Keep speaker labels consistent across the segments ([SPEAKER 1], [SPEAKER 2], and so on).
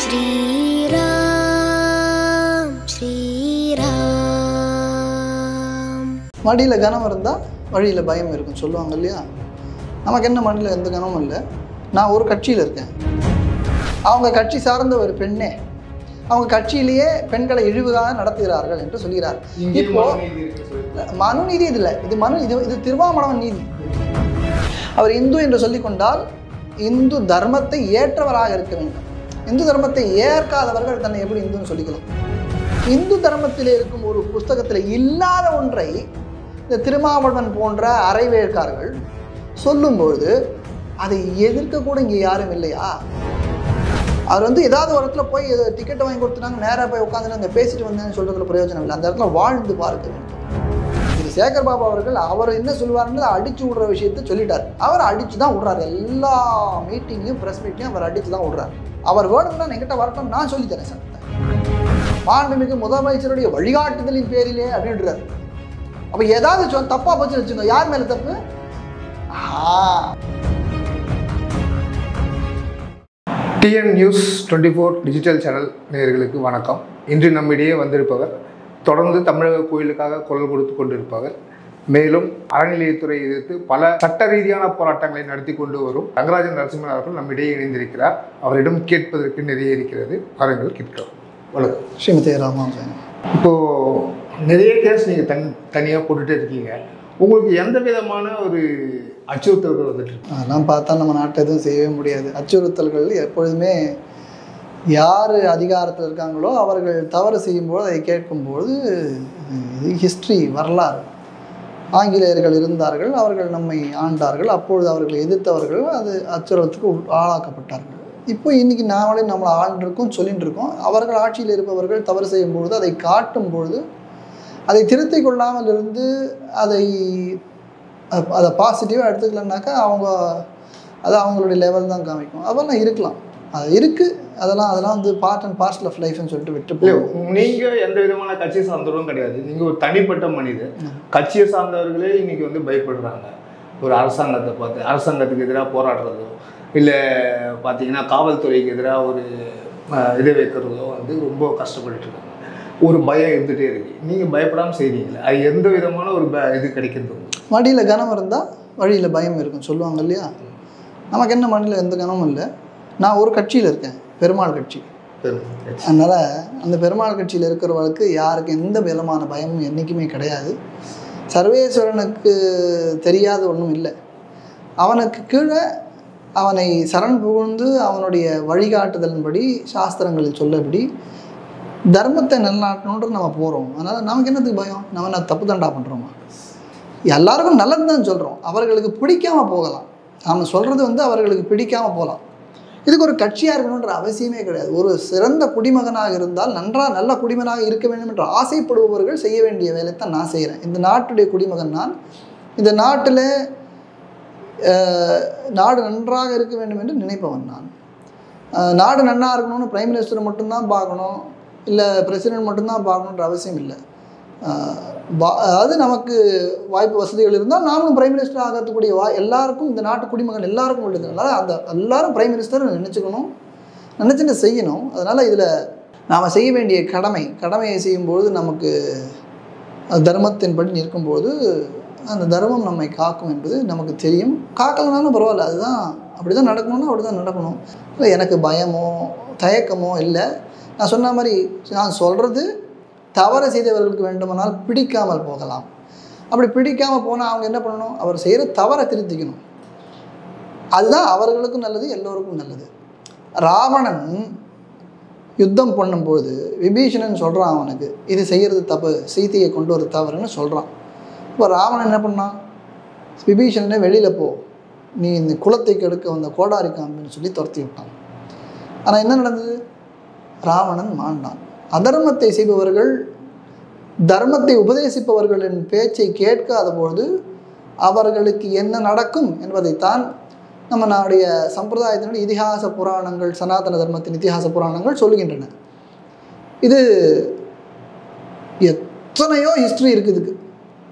[SPEAKER 1] ஸ்ரீராம் ஸ்ரீராம்
[SPEAKER 2] மடியில் கனம் இருந்தால் வழியில் பயம் இருக்கும் சொல்லுவாங்க இல்லையா நமக்கு என்ன மடியில் எந்த கனமும் இல்லை நான் ஒரு கட்சியில் இருக்கேன் அவங்க கட்சி சார்ந்த ஒரு பெண்ணே அவங்க கட்சியிலேயே பெண்களை இழிவுதாக நடத்துகிறார்கள் என்று சொல்கிறார் இப்போ மனு நீதி இது இல்லை இது மனு இது இது திருவாமணவன் நீதி அவர் இந்து என்று சொல்லிக்கொண்டால் இந்து தர்மத்தை ஏற்றவராக இருக்க வேண்டும் இந்து தர்மத்தை ஏற்காதவர்கள் தன்னை எப்படி இந்துன்னு சொல்லிக்கலாம் இந்து தர்மத்தில் இருக்கும் ஒரு புஸ்தகத்தில் இல்லாத ஒன்றை இந்த திருமாவளவன் போன்ற அரைவேற்கார்கள் சொல்லும்பொழுது அதை எதிர்க்க கூட இங்கே யாரும் இல்லையா அவர் வந்து ஏதாவது ஒரு இடத்துல போய் டிக்கெட் வாங்கி கொடுத்துனாங்க நேராக போய் உட்காந்து அங்கே பேசிட்டு வந்தேன்னு சொல்றதுல பிரயோஜனம் இல்லை அந்த இடத்துல வாழ்ந்து பார்க்க வேண்டும் திரு சேகர் பாபு அவர்கள் அவர் என்ன சொல்லுவாருன்னு அடிச்சு விடுற விஷயத்த சொல்லிட்டார் அவர் அடிச்சு தான் விடுறாரு எல்லா மீட்டிங்லையும் ப்ரெஸ் மீட்லையும் அவர் அடிச்சு தான் விடுறாரு அவர் வேணும்னா என்கிட்ட வரட்டும் நான் சொல்லித்தரேன் சார் மாண்புமிகு முதலமைச்சருடைய வழிகாட்டுதலின் பேரிலே அப்படின்றாரு அப்போ ஏதாவது சொ தப்பாக போச்சு வச்சுக்கோ யார் மேலே தப்பு ஆ
[SPEAKER 3] TN news twenty four digital channel நேயர்களுக்கு வணக்கம் இன்று நம்மிடையே வந்திருப்பவர் தொடர்ந்து தமிழக கோயிலுக்காக குரல் கொடுத்து கொண்டிருப்பவர் மேலும் அறநிலையத்துறை எதிர்த்து பல சட்ட ரீதியான போராட்டங்களை நடத்தி கொண்டு வரும் ரங்கராஜன் நரசிம்மன் அவர்கள் நம்மிடையே இணைந்திருக்கிறார் அவரிடம் கேட்பதற்கு நிறைய இருக்கிறது வாருங்கள் கேட்கிறோம் வணக்கம்
[SPEAKER 2] ஸ்ரீமதி ராமானுஜன்
[SPEAKER 3] இப்போது நிறைய கேஸ் நீங்கள் தன் தனியாக போட்டுகிட்டே இருக்கீங்க உங்களுக்கு எந்த விதமான ஒரு அச்சுறுத்தல்கள் வந்துட்டு இருக்கு
[SPEAKER 2] அதெல்லாம் பார்த்தா நம்ம நாட்டை எதுவும் செய்யவே முடியாது அச்சுறுத்தல்கள் எப்பொழுதுமே யார் அதிகாரத்தில் இருக்காங்களோ அவர்கள் தவறு செய்யும்போது அதை கேட்கும்போது இது ஹிஸ்ட்ரி வரலாறு ஆங்கிலேயர்கள் இருந்தார்கள் அவர்கள் நம்மை ஆண்டார்கள் அப்பொழுது அவர்களை எதிர்த்தவர்கள் அது அச்சுறுத்தலுக்கு உள்- ஆளாக்கப்பட்டார்கள் இப்போ இன்னைக்கு நாமளே நம்மளை ஆண்டிருக்கோம் சொல்லிட்டு இருக்கோம் அவர்கள் ஆட்சியில் இருப்பவர்கள் தவறு செய்யும் பொழுது அதை காட்டும் பொழுது அதை திருத்திக் கொள்ளாமல் இருந்து அதை அ- அதை பாசிட்டிவாக எடுத்துக்கலனாக்கா அவங்க அது அவங்களுடைய லெவல் தான் காமிக்கும் அதெல்லாம் இருக்கலாம் அது இருக்குது அதெல்லாம் அதெல்லாம் வந்து பார்ட் அண்ட் பார்சல் ஆஃப் லைஃப்னு சொல்லிட்டு விட்டு
[SPEAKER 3] இல்ல,
[SPEAKER 2] போகும்
[SPEAKER 3] நீங்க எந்த விதமான கட்சியை சார்ந்தவரும் கிடையாது நீங்க ஒரு தனிப்பட்ட மனிதர் கட்சியை சார்ந்தவர்களே இன்னைக்கு வந்து பயப்படுறாங்க ஒரு அரசாங்கத்தை பார்த்து அரசாங்கத்துக்கு எதிராக போராடுறதோ இல்லை பார்த்தீங்கன்னா காவல்துறைக்கு எதிராக ஒரு அஹ், இதை வைக்கிறதோ வந்து ரொம்ப கஷ்டப்பட்டுட்டு இருக்காங்க ஒரு பயம் இருந்துகிட்டே இருக்கு நீங்க பயப்படாமல் செய்றீங்களே அது எந்த விதமான ஒரு ப- இது கிடைக்கிறது உங்களுக்கு?
[SPEAKER 2] மடியில் கனம் இருந்தால் வழியில் பயம் இருக்கும் சொல்லுவாங்க இல்லையா நமக்கு என்ன மடியில் எந்த கனமும் இல்லை நான் ஒரு கட்சியில் இருக்கேன் பெருமாள் கட்சி அதனால் அந்த பெருமாள் கட்சியில் இருக்கிறவளுக்கு யாருக்கு எந்த விதமான பயமும் என்றைக்குமே கிடையாது சர்வேஸ்வரனுக்கு தெரியாத ஒன்றும் இல்லை அவனுக்கு கீழே அவனை சரண் புகுந்து அவனுடைய வழிகாட்டுதலின்படி சாஸ்திரங்களில் சொல்லபடி தர்மத்தை நிலநாட்டணுன்றது நம்ம போகிறோம் அதனால் நமக்கு என்னத்துக்கு பயம் நம்ம என்ன தப்பு தண்டா பண்ணுறோமா எல்லாருக்கும் நல்லது தான் சொல்கிறோம் அவர்களுக்கு பிடிக்காம போகலாம் நாம் சொல்கிறது வந்து அவர்களுக்கு பிடிக்காம போகலாம் இதுக்கு ஒரு கட்சியாக இருக்கணுன்ற அவசியமே கிடையாது ஒரு சிறந்த குடிமகனாக இருந்தால் நன்றாக நல்ல குடிமகனாக இருக்க வேண்டும் என்று ஆசைப்படுபவர்கள் செய்ய வேண்டிய வேலை தான் நான் செய்கிறேன் இந்த நாட்டுடைய குடிமகன் நான் இந்த நாட்டில் அஹ், நாடு நன்றாக இருக்க வேண்டும் என்று நினைப்பவன் நான் அஹ், நாடு நன்னாக இருக்கணும்னு பிரைம் மினிஸ்டர் மட்டும்தான் பார்க்கணும் இல்லை பிரசிடென்ட் மட்டும்தான் பார்க்கணுன்ற அவசியம் இல்லை அஹ், வா- அதாவது நமக்கு வாய்ப்பு வசதிகள் இருந்தால் நாமும் பிரைம் மினிஸ்டர் ஆகிறதுக்கூடிய வா எல்லாருக்கும் இந்த நாட்டு குடிமகன் எல்லாருக்கும் உள்ளது அதனால் அந்த எல்லாரும் பிரைம் மினிஸ்டர் நினச்சிக்கணும் நினச்சிட்டு செய்யணும் அதனால் இதில் நாம் செய்ய வேண்டிய கடமை கடமையை செய்யும்பொழுது நமக்கு அது தர்மத்தின்படி நிற்கும்போது அந்த தர்மம் நம்மை காக்கும் என்பது நமக்கு தெரியும் காக்கலனாலும் பரவாயில்ல அதுதான் அப்படி தான் நடக்கணும்னா அப்படி தான் நடக்கணும் இல்லை எனக்கு பயமோ தயக்கமோ இல்லை நான் சொன்ன மாதிரி நான் சொல்கிறது தவறு செய்தவர்களுக்கு வேண்டுமானால் பிடிக்காமல் போகலாம் அப்படி பிடிக்காமல் போனால் அவங்க என்ன பண்ணணும் அவர் செய்கிற தவறை திருத்திக்கணும் அதுதான் அவர்களுக்கும் நல்லது எல்லோருக்கும் நல்லது ராவணன் யுத்தம் பண்ணும்போது விபீஷணன் சொல்கிறான் அவனுக்கு இது செய்கிறது தப்பு சீதையை கொண்டு வர தவறுன்னு சொல்கிறான் இப்போ ராவணன் என்ன பண்ணான் விபீஷணனே வெளியில் போ நீ இந்த குலத்தை கெடுக்க வந்த கோடாரி காம்பின்னு சொல்லி துரத்தி விட்டான் ஆனால் என்ன நடந்தது ராவணன் மாண்டான் அதர்மத்தை செய்பவர்கள் தர்மத்தை உபதேசிப்பவர்களின் பேச்சை கேட்காத பொழுது அவர்களுக்கு என்ன நடக்கும் என்பதைத்தான் நம்ம நாடைய சம்பிரதாயத்தினுடைய இதிகாச புராணங்கள் சனாதன தர்மத்தின் இதிகாச புராணங்கள் சொல்லுகின்றன இது எத்தனையோ ஹிஸ்டரி இருக்குது இதுக்கு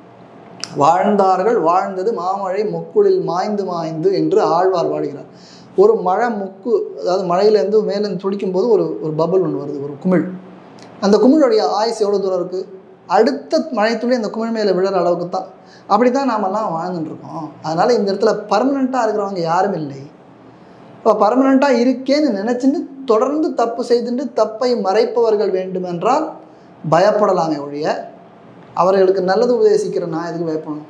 [SPEAKER 2] வாழ்ந்தார்கள் வாழ்ந்தது மாமழை மொக்குளில் மாய்ந்து மாய்ந்து என்று ஆழ்வார் பாடுகிறார் ஒரு மழை முக்கு அதாவது மழையிலேருந்து மேலேருந்து துடிக்கும் போது ஒரு ஒரு பபுள் ஒன்று வருது ஒரு குமிழ் அந்த குமிழுடைய ஆயுஸ் எவ்வளோ தூரம் இருக்குது அடுத்த மழைத்துளி அந்த குமிழ் மேலே விழுற அளவுக்கு தான் அப்படி தான் நாமெல்லாம் வாழ்ந்துட்டு இருக்கோம் அதனால் இந்த இடத்துல பர்மனெண்ட்டாக இருக்கிறவங்க யாரும் இல்லை இப்போ பர்மனெண்ட்டாக இருக்கேன்னு நினச்சிட்டு தொடர்ந்து தப்பு செய்துட்டு தப்பை மறைப்பவர்கள் வேண்டுமென்றால் பயப்படலாமே ஒழிய அவர்களுக்கு நல்லது உபதேசிக்கிற நான் எதுக்கு பயப்படணும்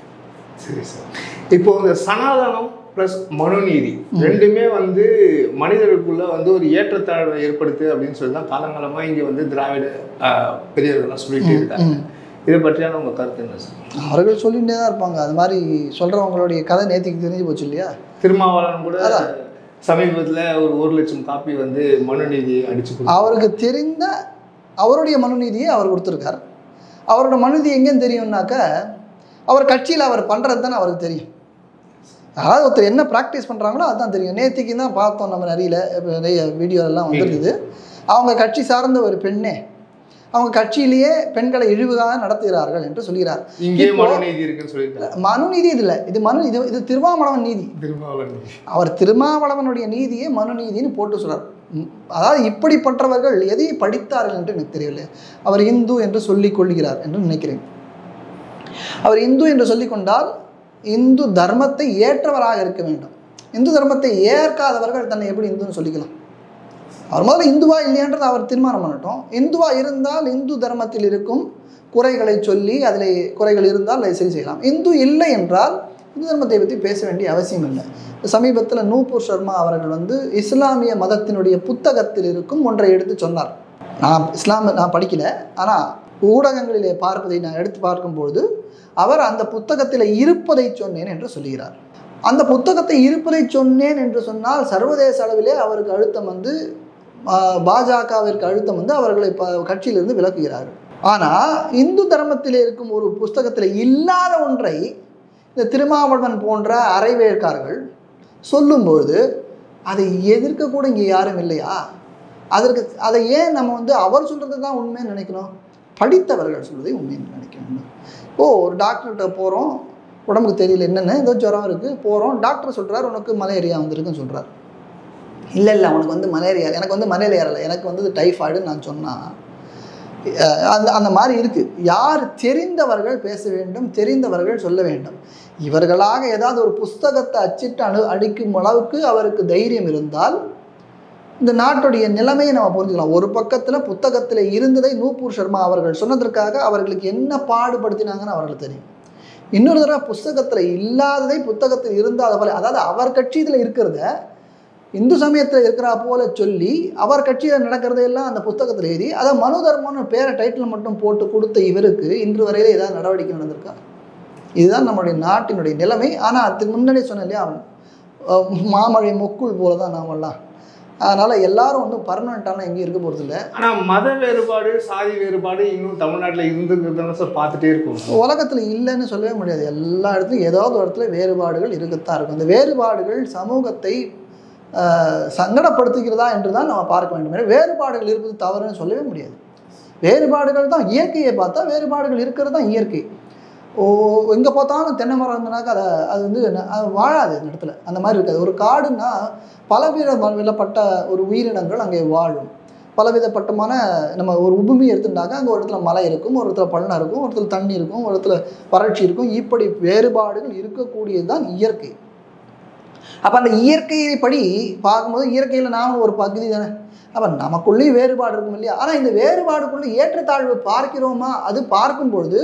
[SPEAKER 3] சரி சார் இப்போ இந்த சனாதனம் ப்ளஸ் மனுநீதி ரெண்டுமே வந்து மனிதர்களுக்குள்ள வந்து ஒரு ஏற்றத்தாழ்வை ஏற்படுத்து அப்படின்னு சொல்லி தான் காலங்காலமாக இங்கே வந்து திராவிட ஆஹ், பெரியவர்கள்லாம் சொல்லிட்டு இருக்காங்க
[SPEAKER 2] ம்.
[SPEAKER 3] இதை பற்றியான உங்க கருத்து என்ன சார்
[SPEAKER 2] அவர்கள் சொல்லிகிட்டே தான் இருப்பாங்க அது மாதிரி சொல்கிறவங்களுடைய கதை நேத்திக்கு தெரிஞ்சு போச்சு இல்லையா
[SPEAKER 3] திருமாவளவன் கூட
[SPEAKER 2] அதான்.
[SPEAKER 3] சமீபத்துல ஒரு ஒரு லட்சம் காப்பி வந்து மனுநீதி அடிச்சு கொடுத்தாரு.
[SPEAKER 2] அவருக்கு தெரிந்த அவருடைய மனுநீதியை அவர் கொடுத்துருக்கார் அவரோட மனுநீதி எங்கேன்னு தெரியும்னாக்க அவர் கட்சியில் அவர் பண்ணுறது தானே அவருக்கு தெரியும் அதாவது ஒருத்தர் என்ன ப்ராக்டிஸ் பண்ணுறாங்களோ அதுதான் தெரியும் நேத்திக்கு தான் பார்த்தோம் நம்ம நிறைய நிறைய வீடியோ எல்லாம் வந்துருக்குது அவங்க கட்சி சார்ந்த ஒரு பெண்ணே அவங்க கட்சியிலேயே பெண்களை இழிவுகாக நடத்துகிறார்கள் என்று சொல்கிறார்
[SPEAKER 3] இங்கே
[SPEAKER 2] இப்போ-
[SPEAKER 3] மனுநீதி இருக்குன்னு சொல்லியிருக்காரு
[SPEAKER 2] மனுநீதி இது இல்லை இது மனு இது இது திருவாமணவன் நீதி
[SPEAKER 3] திருமாவளவன் நீதி.
[SPEAKER 2] அவர் திருமாவளவனுடைய நீதியை மனுநீதின்னு போட்டு சொல்றார் ம், அதாவது இப்படிப்பட்டவர்கள் எதை படித்தார்கள் என்று எனக்கு தெரியவில்லை அவர் இந்து என்று சொல்லிக் கொள்கிறார் என்று நினைக்கிறேன் அவர் இந்து என்று சொல்லிக் கொண்டால் இந்து தர்மத்தை ஏற்றவராக இருக்க வேண்டும் இந்து தர்மத்தை ஏற்காதவர்கள் தன்னை எப்படி இந்துன்னு சொல்லிக்கலாம் அவர் முதல்ல இந்துவா இல்லையான்றதை அவர் தீர்மானம் பண்ணட்டும் இந்துவா இருந்தால் இந்து தர்மத்தில் இருக்கும் குறைகளை சொல்லி அதில் குறைகள் இருந்தால் அதை சரி செய்யலாம் இந்து இல்லை என்றால் இந்து தர்மத்தை பற்றி பேச வேண்டிய அவசியம் இல்லை சமீபத்தில் நூபூர் சர்மா அவர்கள் வந்து இஸ்லாமிய மதத்தினுடைய புத்தகத்தில் இருக்கும் ஒன்றை எடுத்து சொன்னார் நான் இஸ்லாம் நான் படிக்கல ஆனால் ஊடகங்களிலே பார்ப்பதை நான் எடுத்து பார்க்கும்பொழுது அவர் அந்த புத்தகத்தில் இருப்பதை சொன்னேன் என்று சொல்லுகிறார் அந்த புத்தகத்தை இருப்பதை சொன்னேன் என்று சொன்னால் சர்வதேச அளவிலே அவருக்கு அழுத்தம் வந்து ஆஹ், பாஜகவிற்கு அழுத்தம் வந்து அவர்களை ப கட்சியிலிருந்து விலக்குகிறார்கள் ஆனால் இந்து தர்மத்தில் இருக்கும் ஒரு புஸ்தகத்தில் இல்லாத ஒன்றை இந்த திருமாவளவன் போன்ற அரைவேற்கார்கள் சொல்லும்பொழுது அதை எதிர்க்க கூட இங்கே யாரும் இல்லையா அதற்கு அதை ஏன் நம்ம வந்து அவர் சொல்கிறது தான் உண்மைன்னு நினைக்கணும் படித்தவர்கள் சொல்வதை உண்மைன்னு நினைக்க வேண்டும் ஓ ஒரு டாக்டர்கிட்ட போகிறோம் உடம்புக்கு தெரியல என்னென்ன ஏதோ ஜுரம் இருக்குது போகிறோம் டாக்டர் சொல்கிறார் உனக்கு மலேரியா வந்திருக்குன்னு சொல்கிறார் இல்லை இல்லை உனக்கு வந்து மலேரியா எனக்கு வந்து மலேரியா இல்லை எனக்கு வந்து டைஃபாய்டுன்னு நான் சொன்னால் அந்த அந்த மாதிரி இருக்குது யார் தெரிந்தவர்கள் பேச வேண்டும் தெரிந்தவர்கள் சொல்ல வேண்டும் இவர்களாக ஏதாவது ஒரு புஸ்தகத்தை அச்சிட்டு அணு அடிக்கும் அளவுக்கு அவருக்கு தைரியம் இருந்தால் இந்த நாட்டுடைய நிலைமையை நம்ம புரிஞ்சுக்கலாம் ஒரு பக்கத்தில் புத்தகத்தில் இருந்ததை நூபூர் சர்மா அவர்கள் சொன்னதற்காக அவர்களுக்கு என்ன பாடுபடுத்தினாங்கன்னு அவர்களுக்கு தெரியும் இன்னொரு தடவை புஸ்தகத்தில் இல்லாததை புத்தகத்தில் இருந்தாத போல அதாவது அவர் கட்சி இதில் இருக்கிறத இந்து சமயத்தில் இருக்கிறா போல சொல்லி அவர் கட்சியில் நடக்கிறதையெல்லாம் அந்த புத்தகத்தில் எழுதி அதை மனு தர்மம்னு பேரை டைட்டில் மட்டும் போட்டு கொடுத்த இவருக்கு இன்று வரையில ஏதாவது நடவடிக்கை நடந்திருக்கா இதுதான் நம்மளுடைய நாட்டினுடைய நிலைமை ஆனால் அதுக்கு முன்னாடி சொன்னேன் இல்லையா அவன் அஹ், மாமழை மொக்குள் போல தான் நாமெல்லாம் அதனால் எல்லாரும் வந்து பர்மனெண்ட்டான எங்கேயும் இருக்க போகிறதில்ல
[SPEAKER 3] ஆனா மத வேறுபாடு சாதி வேறுபாடு இன்னும் தமிழ்நாட்டுல இருந்துருக்கிறதுனால சார் பார்த்துட்டே இருக்கும்
[SPEAKER 2] உலகத்தில் இல்லைன்னு சொல்லவே முடியாது எல்லா இடத்துலையும் ஏதாவது ஒரு இடத்துல வேறுபாடுகள் இருக்கத்தான் இருக்கும் அந்த வேறுபாடுகள் சமூகத்தை ஆஹ், சங்கடப்படுத்துகிறதா என்று தான் நம்ம பார்க்க வேண்டும் எனவே வேறுபாடுகள் இருப்பது தவறுன்னு சொல்லவே முடியாது வேறுபாடுகள் தான் இயற்கையை பார்த்தா வேறுபாடுகள் இருக்கிறது தான் இயற்கை ஓ எங்கே பார்த்தாலும் தென்னை மரம் இருந்தனாக்கா அதை அது வந்து என்ன- அது வாழாது அந்த இடத்துல அந்த மாதிரி இருக்காது ஒரு காடுன்னா பலவித விதப்பட்ட ஒரு உயிரினங்கள் அங்கே வாழும் பலவிதப்பட்டமான நம்ம ஒரு உபுமி எடுத்துட்டாக்க அங்கே ஒரு இடத்துல மலை இருக்கும் ஒரு இடத்துல பள்ளம் இருக்கும் ஒரு இடத்துல தண்ணி இருக்கும் ஒரு இடத்துல வறட்சி இருக்கும் இப்படி வேறுபாடுகள் இருக்கக்கூடியது தான் இயற்கை அப்போ அந்த இயற்கையை படி பார்க்கும்போது இயற்கையில் நாமளும் ஒரு பகுதி தானே அப்போ நமக்குள்ளேயும் வேறுபாடு இருக்கும் இல்லையா ஆனால் இந்த வேறுபாடுக்குள்ளே ஏற்றத்தாழ்வு பார்க்கிறோமா அது பார்க்கும்பொழுது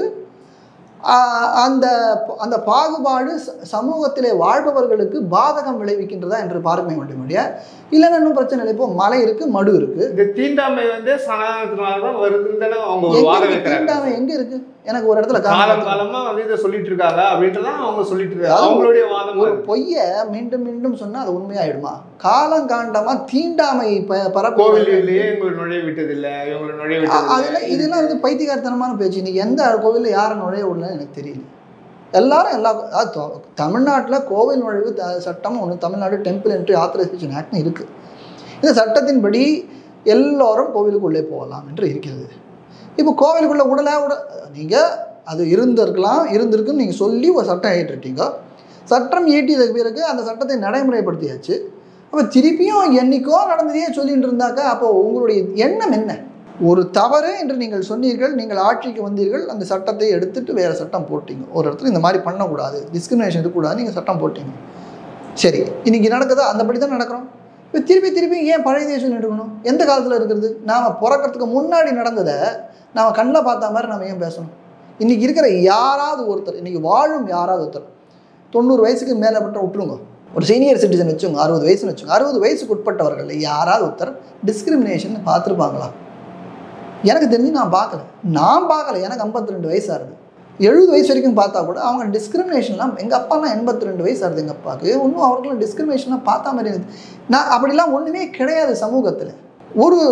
[SPEAKER 2] ஆஹ், அந்த அந்த பாகுபாடு ச- சமூகத்திலே வாழ்பவர்களுக்கு பாதகம் விளைவிக்கின்றதா என்று பார்க்க வேண்டும் இல்லையா இல்லைன்னா இன்னும் பிரச்சனை இல்லை இப்போ மலை இருக்குது மடு இருக்குது
[SPEAKER 3] இந்த தீண்டாமை வந்து சனாதனத்தினால தான் வருதுன்னு தானே அவங்க ஒரு
[SPEAKER 2] எங்க
[SPEAKER 3] வாதம்
[SPEAKER 2] இருக்கு?
[SPEAKER 3] வைக்கிறாங்க
[SPEAKER 2] தீண்டாமை எங்க இருக்கு எனக்கு ஒரு இடத்துல
[SPEAKER 3] காலம்
[SPEAKER 2] காரணம்
[SPEAKER 3] காலமா வந்து இதை சொல்லிட்டு இருக்காங்க அப்படின்ட்டு தான் அவங்க சொல்லிட்டு இருக்காங்க
[SPEAKER 2] அதாவது
[SPEAKER 3] அவங்களுடைய வாதம்
[SPEAKER 2] ஒரு பொய்யை மீண்டும் மீண்டும் சொன்னா அது உண்மையாயிடுமா காலம் காண்டமா தீண்டாமை ப- பரப்பு
[SPEAKER 3] கோவில்லையே இவங்களை நுழைய விட்டதில்லை இவங்களை நுழைய
[SPEAKER 2] அ- அதுல
[SPEAKER 3] விட்டதில்லை
[SPEAKER 2] இதெல்லாம் வந்து பைத்தியகாரத்தனமான பேச்சு இன்னைக்கு எந்த கோவிலில் யாரை நுழைய விடலன்னு எனக்கு தெரியல எல்லாரும் எல்லா அதாவது தொ- தமிழ்நாட்டுல கோவில் நுழைவு த- சட்டம் ஒன்று தமிழ்நாடு டெம்பிள் என்ட்ரி ஆத்தரைசேஷன் ஆக்ட்னு இருக்கு இந்த சட்டத்தின்படி எல்லோரும் கோவிலுக்குள்ளே போகலாம் என்று இருக்கிறது இப்போ கோவிலுக்குள்ளே விடல விட நீங்கள் அது இருந்திருக்கலாம் இருந்திருக்குன்னு நீங்கள் சொல்லி ஒரு சட்டம் ஏற்றிட்டீங்க சட்டம் இயற்றியதுக்கு பிறகு அந்த சட்டத்தை நடைமுறைப்படுத்தியாச்சு அப்போ திருப்பியும் என்னைக்கோ நடந்ததையே சொல்லிட்டு இருந்தாக்கா அப்போ உங்களுடைய எண்ணம் என்ன ஒரு தவறு என்று நீங்கள் சொன்னீர்கள் நீங்கள் ஆட்சிக்கு வந்தீர்கள் அந்த சட்டத்தை எடுத்துட்டு வேறு சட்டம் போட்டீங்க ஒரு இடத்துல இந்த மாதிரி பண்ணக்கூடாது டிஸ்கிரிமினேஷன் இருக்கக்கூடாது நீங்கள் சட்டம் போட்டீங்க சரி இன்னைக்கு நடக்குதா அந்தபடி தான் நடக்கிறோம் இப்போ திருப்பி திருப்பி ஏன் பழையதே சொல்லிட்டு இருக்கணும் எந்த காலத்தில் இருக்கிறது நாம் பிறக்கிறதுக்கு முன்னாடி நடந்ததை நாம் கண்ணில் பார்த்த மாதிரி நம்ம ஏன் பேசணும் இன்னைக்கு இருக்கிற யாராவது ஒருத்தர் இன்னைக்கு வாழும் யாராவது ஒருத்தர் தொண்ணூறு வயசுக்கு மேலே விட்டுருங்க ஒரு சீனியர் சிட்டிசன் வச்சுங்க அறுபது வயசுன்னு வச்சுங்க அறுபது வயசுக்கு உட்பட்டவர்கள் யாராவது ஒருத்தர் டிஸ்கிரிமினேஷன் பார்த்துருப்பாங்களா எனக்கு தெரிஞ்சு நான் பார்க்கல நான் பார்க்கல எனக்கு 52 ரெண்டு வயசு ஆகுது எழுபது வயசு வரைக்கும் பார்த்தா கூட அவங்க டிஸ்கிரிமினேஷன்லாம் எங்கள் அப்பாலாம் எண்பத்தி ரெண்டு வயசு ஆகுது எங்கள் அப்பாவுக்கு இன்னும் அவர்களும் டிஸ்கிரிமினேஷன்லாம் பார்த்தா மாதிரி இருக்குது நான் அப்படிலாம் ஒன்றுமே கிடையாது சமூகத்தில் ஒரு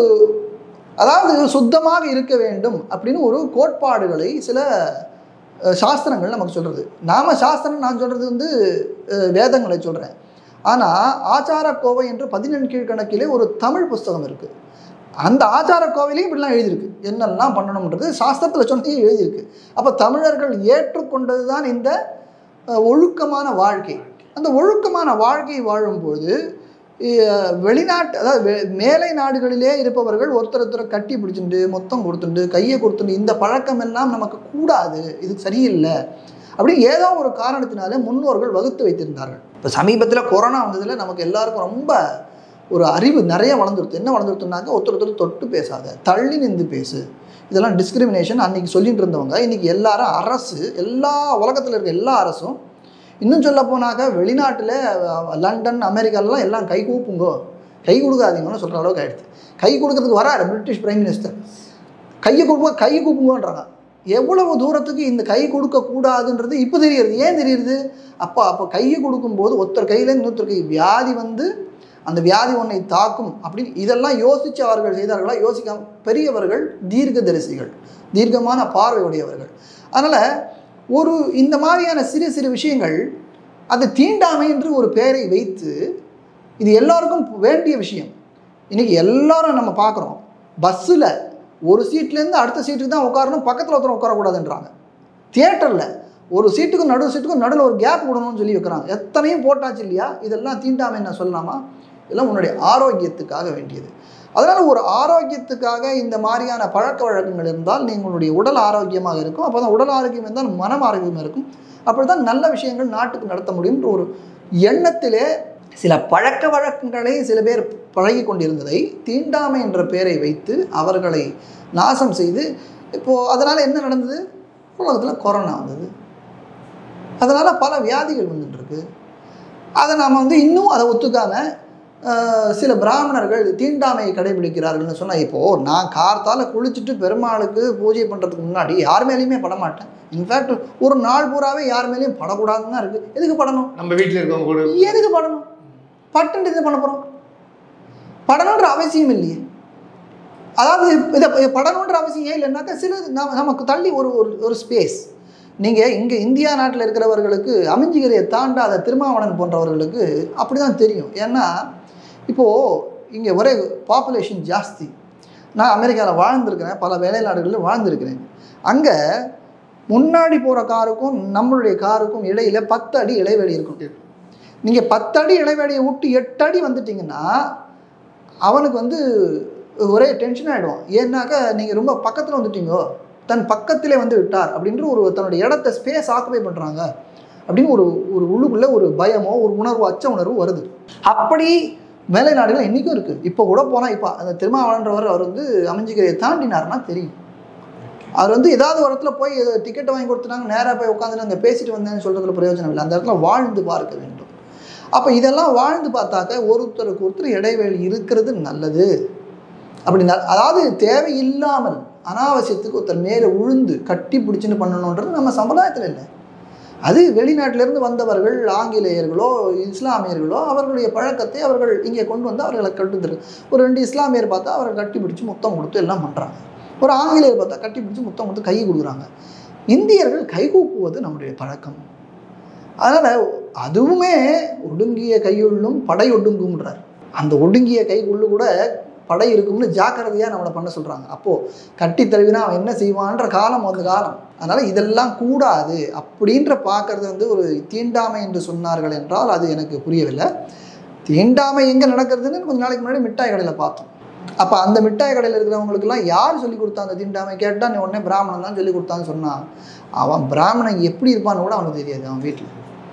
[SPEAKER 2] அதாவது சுத்தமாக இருக்க வேண்டும் அப்படின்னு ஒரு கோட்பாடுகளை சில அஹ், சாஸ்திரங்கள் நமக்கு சொல்கிறது நாம சாஸ்திரம் நான் சொல்கிறது வந்து அஹ், வேதங்களை சொல்கிறேன் ஆனால் ஆச்சார கோவை என்று பதினெண் கீழ்கணக்கிலே ஒரு தமிழ் புஸ்தகம் இருக்குது அந்த ஆச்சார கோவிலையும் இப்படிலாம் எழுதியிருக்கு என்னெல்லாம் பண்ணணும்ன்றது சாஸ்திரத்தில் சொன்னதையும் எழுதியிருக்கு அப்போ தமிழர்கள் ஏற்றுக்கொண்டது தான் இந்த அஹ், ஒழுக்கமான வாழ்க்கை அந்த ஒழுக்கமான வாழ்க்கை வாழும்போது அஹ், வெளிநாட்டு அதாவது வெ- மேலை நாடுகளிலே இருப்பவர்கள் ஒருத்தர் ஒருத்தர் கட்டி பிடிச்சிட்டு மொத்தம் கொடுத்துட்டு கையை கொடுத்துட்டு இந்த பழக்கம் எல்லாம் நமக்கு கூடாது இது சரியில்லை அப்படி ஏதோ ஒரு காரணத்தினாலே முன்னோர்கள் வகுத்து வைத்திருந்தார்கள் இப்போ சமீபத்தில் கொரோனா வந்ததில் நமக்கு எல்லாருக்கும் ரொம்ப ஒரு அறிவு நிறைய வளர்ந்துருது என்ன வளர்ந்துருத்துனாக்க ஒருத்தர் ஒருத்தர் தொட்டு பேசாத தள்ளி நின்று பேசு இதெல்லாம் டிஸ்கிரிமினேஷன் அன்னைக்கு சொல்லிட்டு இருந்தவங்க இன்னைக்கு எல்லாரும் அரசு எல்லா உலகத்தில் இருக்க எல்லா அரசும் இன்னும் சொல்ல போனாக்க வெளிநாட்டில் லண்டன் அமெரிக்காலலாம் எல்லாம் கை கூப்புங்கோ கை கொடுக்காதீங்கன்னு சொல்கிற அளவுக்கு ஆயிடுது கை கொடுக்கறதுக்கு வராரு பிரிட்டிஷ் பிரைம் மினிஸ்டர் கையை கொடுப்போம் கை கூப்புங்கன்றாங்க எவ்வளவு தூரத்துக்கு இந்த கை கொடுக்கக்கூடாதுன்றது இப்போ தெரியுது ஏன் தெரியுது அப்போ அப்போ கையை கொடுக்கும்போது ஒருத்தர் கையில் இன்னொருத்தர் கை வியாதி வந்து அந்த வியாதி உன்னை தாக்கும் அப்படின்னு இதெல்லாம் யோசித்து அவர்கள் செய்தார்களா யோசிக்காம பெரியவர்கள் தீர்க்கதரிசிகள் தீர்க்கமான பார்வையுடையவர்கள் அதனால் ஒரு இந்த மாதிரியான சிறு சிறு விஷயங்கள் அது தீண்டாமை என்று ஒரு பெயரை வைத்து இது எல்லாருக்கும் வேண்டிய விஷயம் இன்னைக்கு எல்லாரும் நம்ம பார்க்குறோம் பஸ்ஸில் ஒரு சீட்லேருந்து அடுத்த சீட்டுக்கு தான் உட்காரணும் பக்கத்தில் ஒருத்தர் உட்காரக்கூடாதுன்றாங்க தியேட்டரில் ஒரு சீட்டுக்கும் நடு சீட்டுக்கும் நடுவில் ஒரு கேப் விடணும்னு சொல்லி வைக்கிறாங்க எத்தனையும் போட்டாச்சு இல்லையா இதெல்லாம் தீண்டாமை என்ன சொல்லலாமா இதெல்லாம் உன்னுடைய ஆரோக்கியத்துக்காக வேண்டியது அதனால் ஒரு ஆரோக்கியத்துக்காக இந்த மாதிரியான பழக்க வழக்கங்கள் இருந்தால் நீங்களுடைய உடல் ஆரோக்கியமாக இருக்கும் அப்போ தான் உடல் ஆரோக்கியம் இருந்தால் மனம் ஆரோக்கியமாக இருக்கும் அப்படி தான் நல்ல விஷயங்கள் நாட்டுக்கு நடத்த முடியும்ன்ற ஒரு எண்ணத்திலே சில பழக்க வழக்கங்களை சில பேர் பழகி கொண்டிருந்ததை தீண்டாமை என்ற பெயரை வைத்து அவர்களை நாசம் செய்து இப்போது அதனால் என்ன நடந்தது உலகத்தில் கொரோனா வந்தது அதனால் பல வியாதிகள் வந்துட்டுருக்கு அதை நாம் வந்து இன்னும் அதை ஒத்துக்காம ஆஹ், சில பிராமணர்கள் தீண்டாமையை கடைபிடிக்கிறார்கள்னு சொன்னால் இப்போது நான் கார்த்தால குளிச்சுட்டு பெருமாளுக்கு பூஜை பண்ணுறதுக்கு முன்னாடி யார் மேலேயுமே படமாட்டேன் இன்ஃபேக்ட் ஒரு நாள் பூராவே யார் மேலேயும் படக்கூடாதுன்னு தான் இருக்குது எதுக்கு படணும்
[SPEAKER 3] நம்ம வீட்டில் இருக்கவங்க கூட
[SPEAKER 2] எதுக்கு படணும் பட்டுன்ட்டு இது பண்ண போகிறோம் படணுன்ற அவசியம் இல்லையே அதாவது இதை இதை படணுன்ற அவசியம் ஏன் இல்லைன்னாக்கா சில நம்ம நமக்கு தள்ளி ஒரு ஒரு ஒரு ஸ்பேஸ் நீங்கள் இங்கே இந்தியா நாட்டில் இருக்கிறவர்களுக்கு அமைஞ்சிகரையை தாண்டாத திருமாவளவன் போன்றவர்களுக்கு அப்படி தான் தெரியும் ஏன்னா இப்போது இங்கே ஒரே பாப்புலேஷன் ஜாஸ்தி நான் அமெரிக்காவில் வாழ்ந்திருக்கிறேன் பல வேலைநாடுகளில் வாழ்ந்திருக்கிறேன் அங்கே முன்னாடி போகிற காருக்கும் நம்மளுடைய காருக்கும் இடையில பத்து அடி இடைவெளி இருக்கும் நீங்கள் பத்து அடி இடைவெளியை விட்டு எட்டு அடி வந்துட்டீங்கன்னா அவனுக்கு வந்து ஒரே டென்ஷன் ஆகிடும் ஏன்னாக்கா நீங்கள் ரொம்ப பக்கத்தில் வந்துட்டீங்கோ தன் பக்கத்திலே வந்து விட்டார் அப்படின்ற ஒரு தன்னுடைய இடத்த ஸ்பேஸ் ஆக்குபை பண்ணுறாங்க அப்படின்னு ஒரு ஒரு உள்ளுக்குள்ளே ஒரு பயமோ ஒரு உணர்வு அச்ச உணர்வு வருது அப்படி மேலை நாடுகள் இன்றைக்கும் இருக்குது இப்போ கூட போனால் இப்போ அந்த திருமாவளன்றவர் அவர் வந்து அமைஞ்சிக்கரையை தாண்டினார்னா தெரியும் அவர் வந்து ஏதாவது ஒரு இடத்துல போய் டிக்கெட் வாங்கி கொடுத்துட்டாங்க நேராக போய் உட்காந்து அங்கே பேசிட்டு வந்தேன்னு சொல்கிறதுல பிரயோஜனம் இல்லை அந்த இடத்துல வாழ்ந்து பார்க்க வேண்டும் அப்போ இதெல்லாம் வாழ்ந்து பார்த்தாக்க ஒருத்தருக்கு ஒருத்தர் இடைவெளி இருக்கிறது நல்லது அப்படி ந அதாவது தேவையில்லாமல் அனாவசியத்துக்கு ஒருத்தர் மேலே உழுந்து கட்டி பிடிச்சின்னு பண்ணணுன்றது நம்ம சமுதாயத்தில் இல்லை அது வெளிநாட்டிலிருந்து வந்தவர்கள் ஆங்கிலேயர்களோ இஸ்லாமியர்களோ அவர்களுடைய பழக்கத்தை அவர்கள் இங்கே கொண்டு வந்து அவர்களை கட்டுத்தரு ஒரு ரெண்டு இஸ்லாமியர் பார்த்தா அவரை கட்டி பிடிச்சி முத்தம் கொடுத்து எல்லாம் பண்ணுறாங்க ஒரு ஆங்கிலேயர் பார்த்தா கட்டி பிடிச்சி முத்தம் கொடுத்து கை கொடுக்குறாங்க இந்தியர்கள் கை கூப்புவது நம்முடைய பழக்கம் அதனால் அதுவுமே ஒடுங்கிய கையுள்ளும் படை ஒடுங்கும்ன்றார் அந்த ஒடுங்கிய கைக்குள்ளு கூட படை இருக்கும்னு ஜாக்கிரதையாக நம்மளை பண்ண சொல்கிறாங்க அப்போது கட்டி தழுவினா அவன் என்ன செய்வான்ற காலம் அந்த காலம் அதனால் இதெல்லாம் கூடாது அப்படின்ற பார்க்கறது வந்து ஒரு தீண்டாமை என்று சொன்னார்கள் என்றால் அது எனக்கு புரியவில்லை தீண்டாமை எங்கே நடக்கிறதுன்னு கொஞ்ச நாளைக்கு முன்னாடி மிட்டாய் கடையில் பார்த்தோம் அப்போ அந்த மிட்டாய் கடையில் இருக்கிறவங்களுக்குலாம் யார் சொல்லி கொடுத்தா அந்த தீண்டாமை கேட்டால் நீ உடனே பிராமணன் தான் சொல்லி கொடுத்தான்னு சொன்னான் அவன் பிராமணன் எப்படி இருப்பான்னு கூட அவனுக்கு தெரியாது அவன் வீட்டில்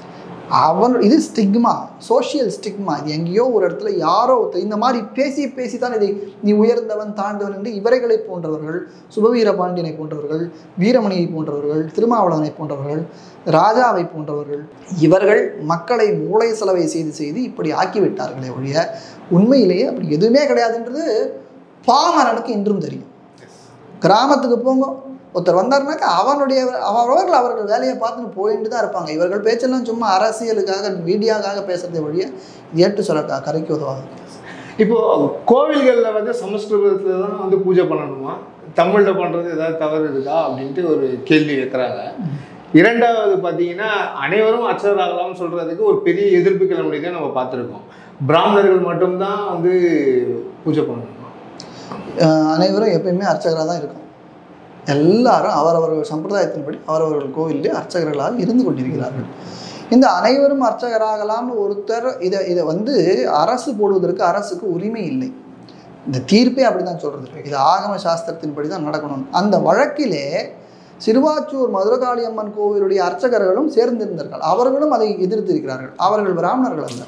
[SPEAKER 2] அவன் இது ஸ்டிக்மா சோஷியல் ஸ்டிக்மா இது எங்கேயோ ஒரு இடத்துல யாரோ ஒருத்தர் இந்த மாதிரி பேசி பேசி தான் இதை நீ உயர்ந்தவன் தாழ்ந்தவன் என்று இவர்களை போன்றவர்கள் சுபவீர பாண்டியனை போன்றவர்கள் வீரமணியை போன்றவர்கள் திருமாவளவனை போன்றவர்கள் ராஜாவை போன்றவர்கள் இவர்கள் மக்களை மூளை செலவை செய்து செய்து இப்படி ஆக்கிவிட்டார்களே ஒழிய உண்மையிலேயே அப்படி எதுவுமே கிடையாதுன்றது பாமரனுக்கு இன்றும் தெரியும் கிராமத்துக்கு போங்க ஒருத்தர் வந்தாருனாக்கா அவனுடைய அவர்கள் அவர்கள் வேலையை பார்த்துன்னு போயிட்டு தான் இருப்பாங்க இவர்கள் பேச்செல்லாம் சும்மா அரசியலுக்காக மீடியாக்காக பேசுறதை வழிய ஏட்டு சொல்ல கரைக்கு உதவாது
[SPEAKER 3] இப்போ கோவில்கள்ல வந்து சமஸ்கிருதத்துல தான் வந்து பூஜை பண்ணணுமா தமிழ்ல பண்றது ஏதாவது தவறு இருக்கா அப்படின்ட்டு ஒரு கேள்வி வைக்கிறாங்க இரண்டாவது பார்த்தீங்கன்னா அனைவரும் அச்சராகலாம்னு சொல்றதுக்கு ஒரு பெரிய எதிர்ப்பு கிளம்பியதை நம்ம பார்த்துருக்கோம் பிராமணர்கள் மட்டும்தான் வந்து பூஜை பண்ணணுமா
[SPEAKER 2] அஹ் அனைவரும் எப்பயுமே அர்ச்சகராக தான் இருக்கும் எல்லாரும் அவரவர்கள் சம்பிரதாயத்தின்படி அவரவர்கள் கோவிலே அர்ச்சகர்களாக இருந்து கொண்டிருக்கிறார்கள் இந்த அனைவரும் அர்ச்சகராகலாம்னு ஒருத்தர் இதை இதை வந்து அரசு போடுவதற்கு அரசுக்கு உரிமை இல்லை இந்த தீர்ப்பே அப்படிதான் சொல்றது இது ஆகம சாஸ்திரத்தின்படி தான் நடக்கணும் அந்த வழக்கிலே சிறுவாச்சூர் மதுரகாளி அம்மன் கோவிலுடைய அர்ச்சகர்களும் சேர்ந்திருந்தார்கள் அவர்களும் அதை எதிர்த்திருக்கிறார்கள் அவர்கள் பிராமணர்கள் அல்ல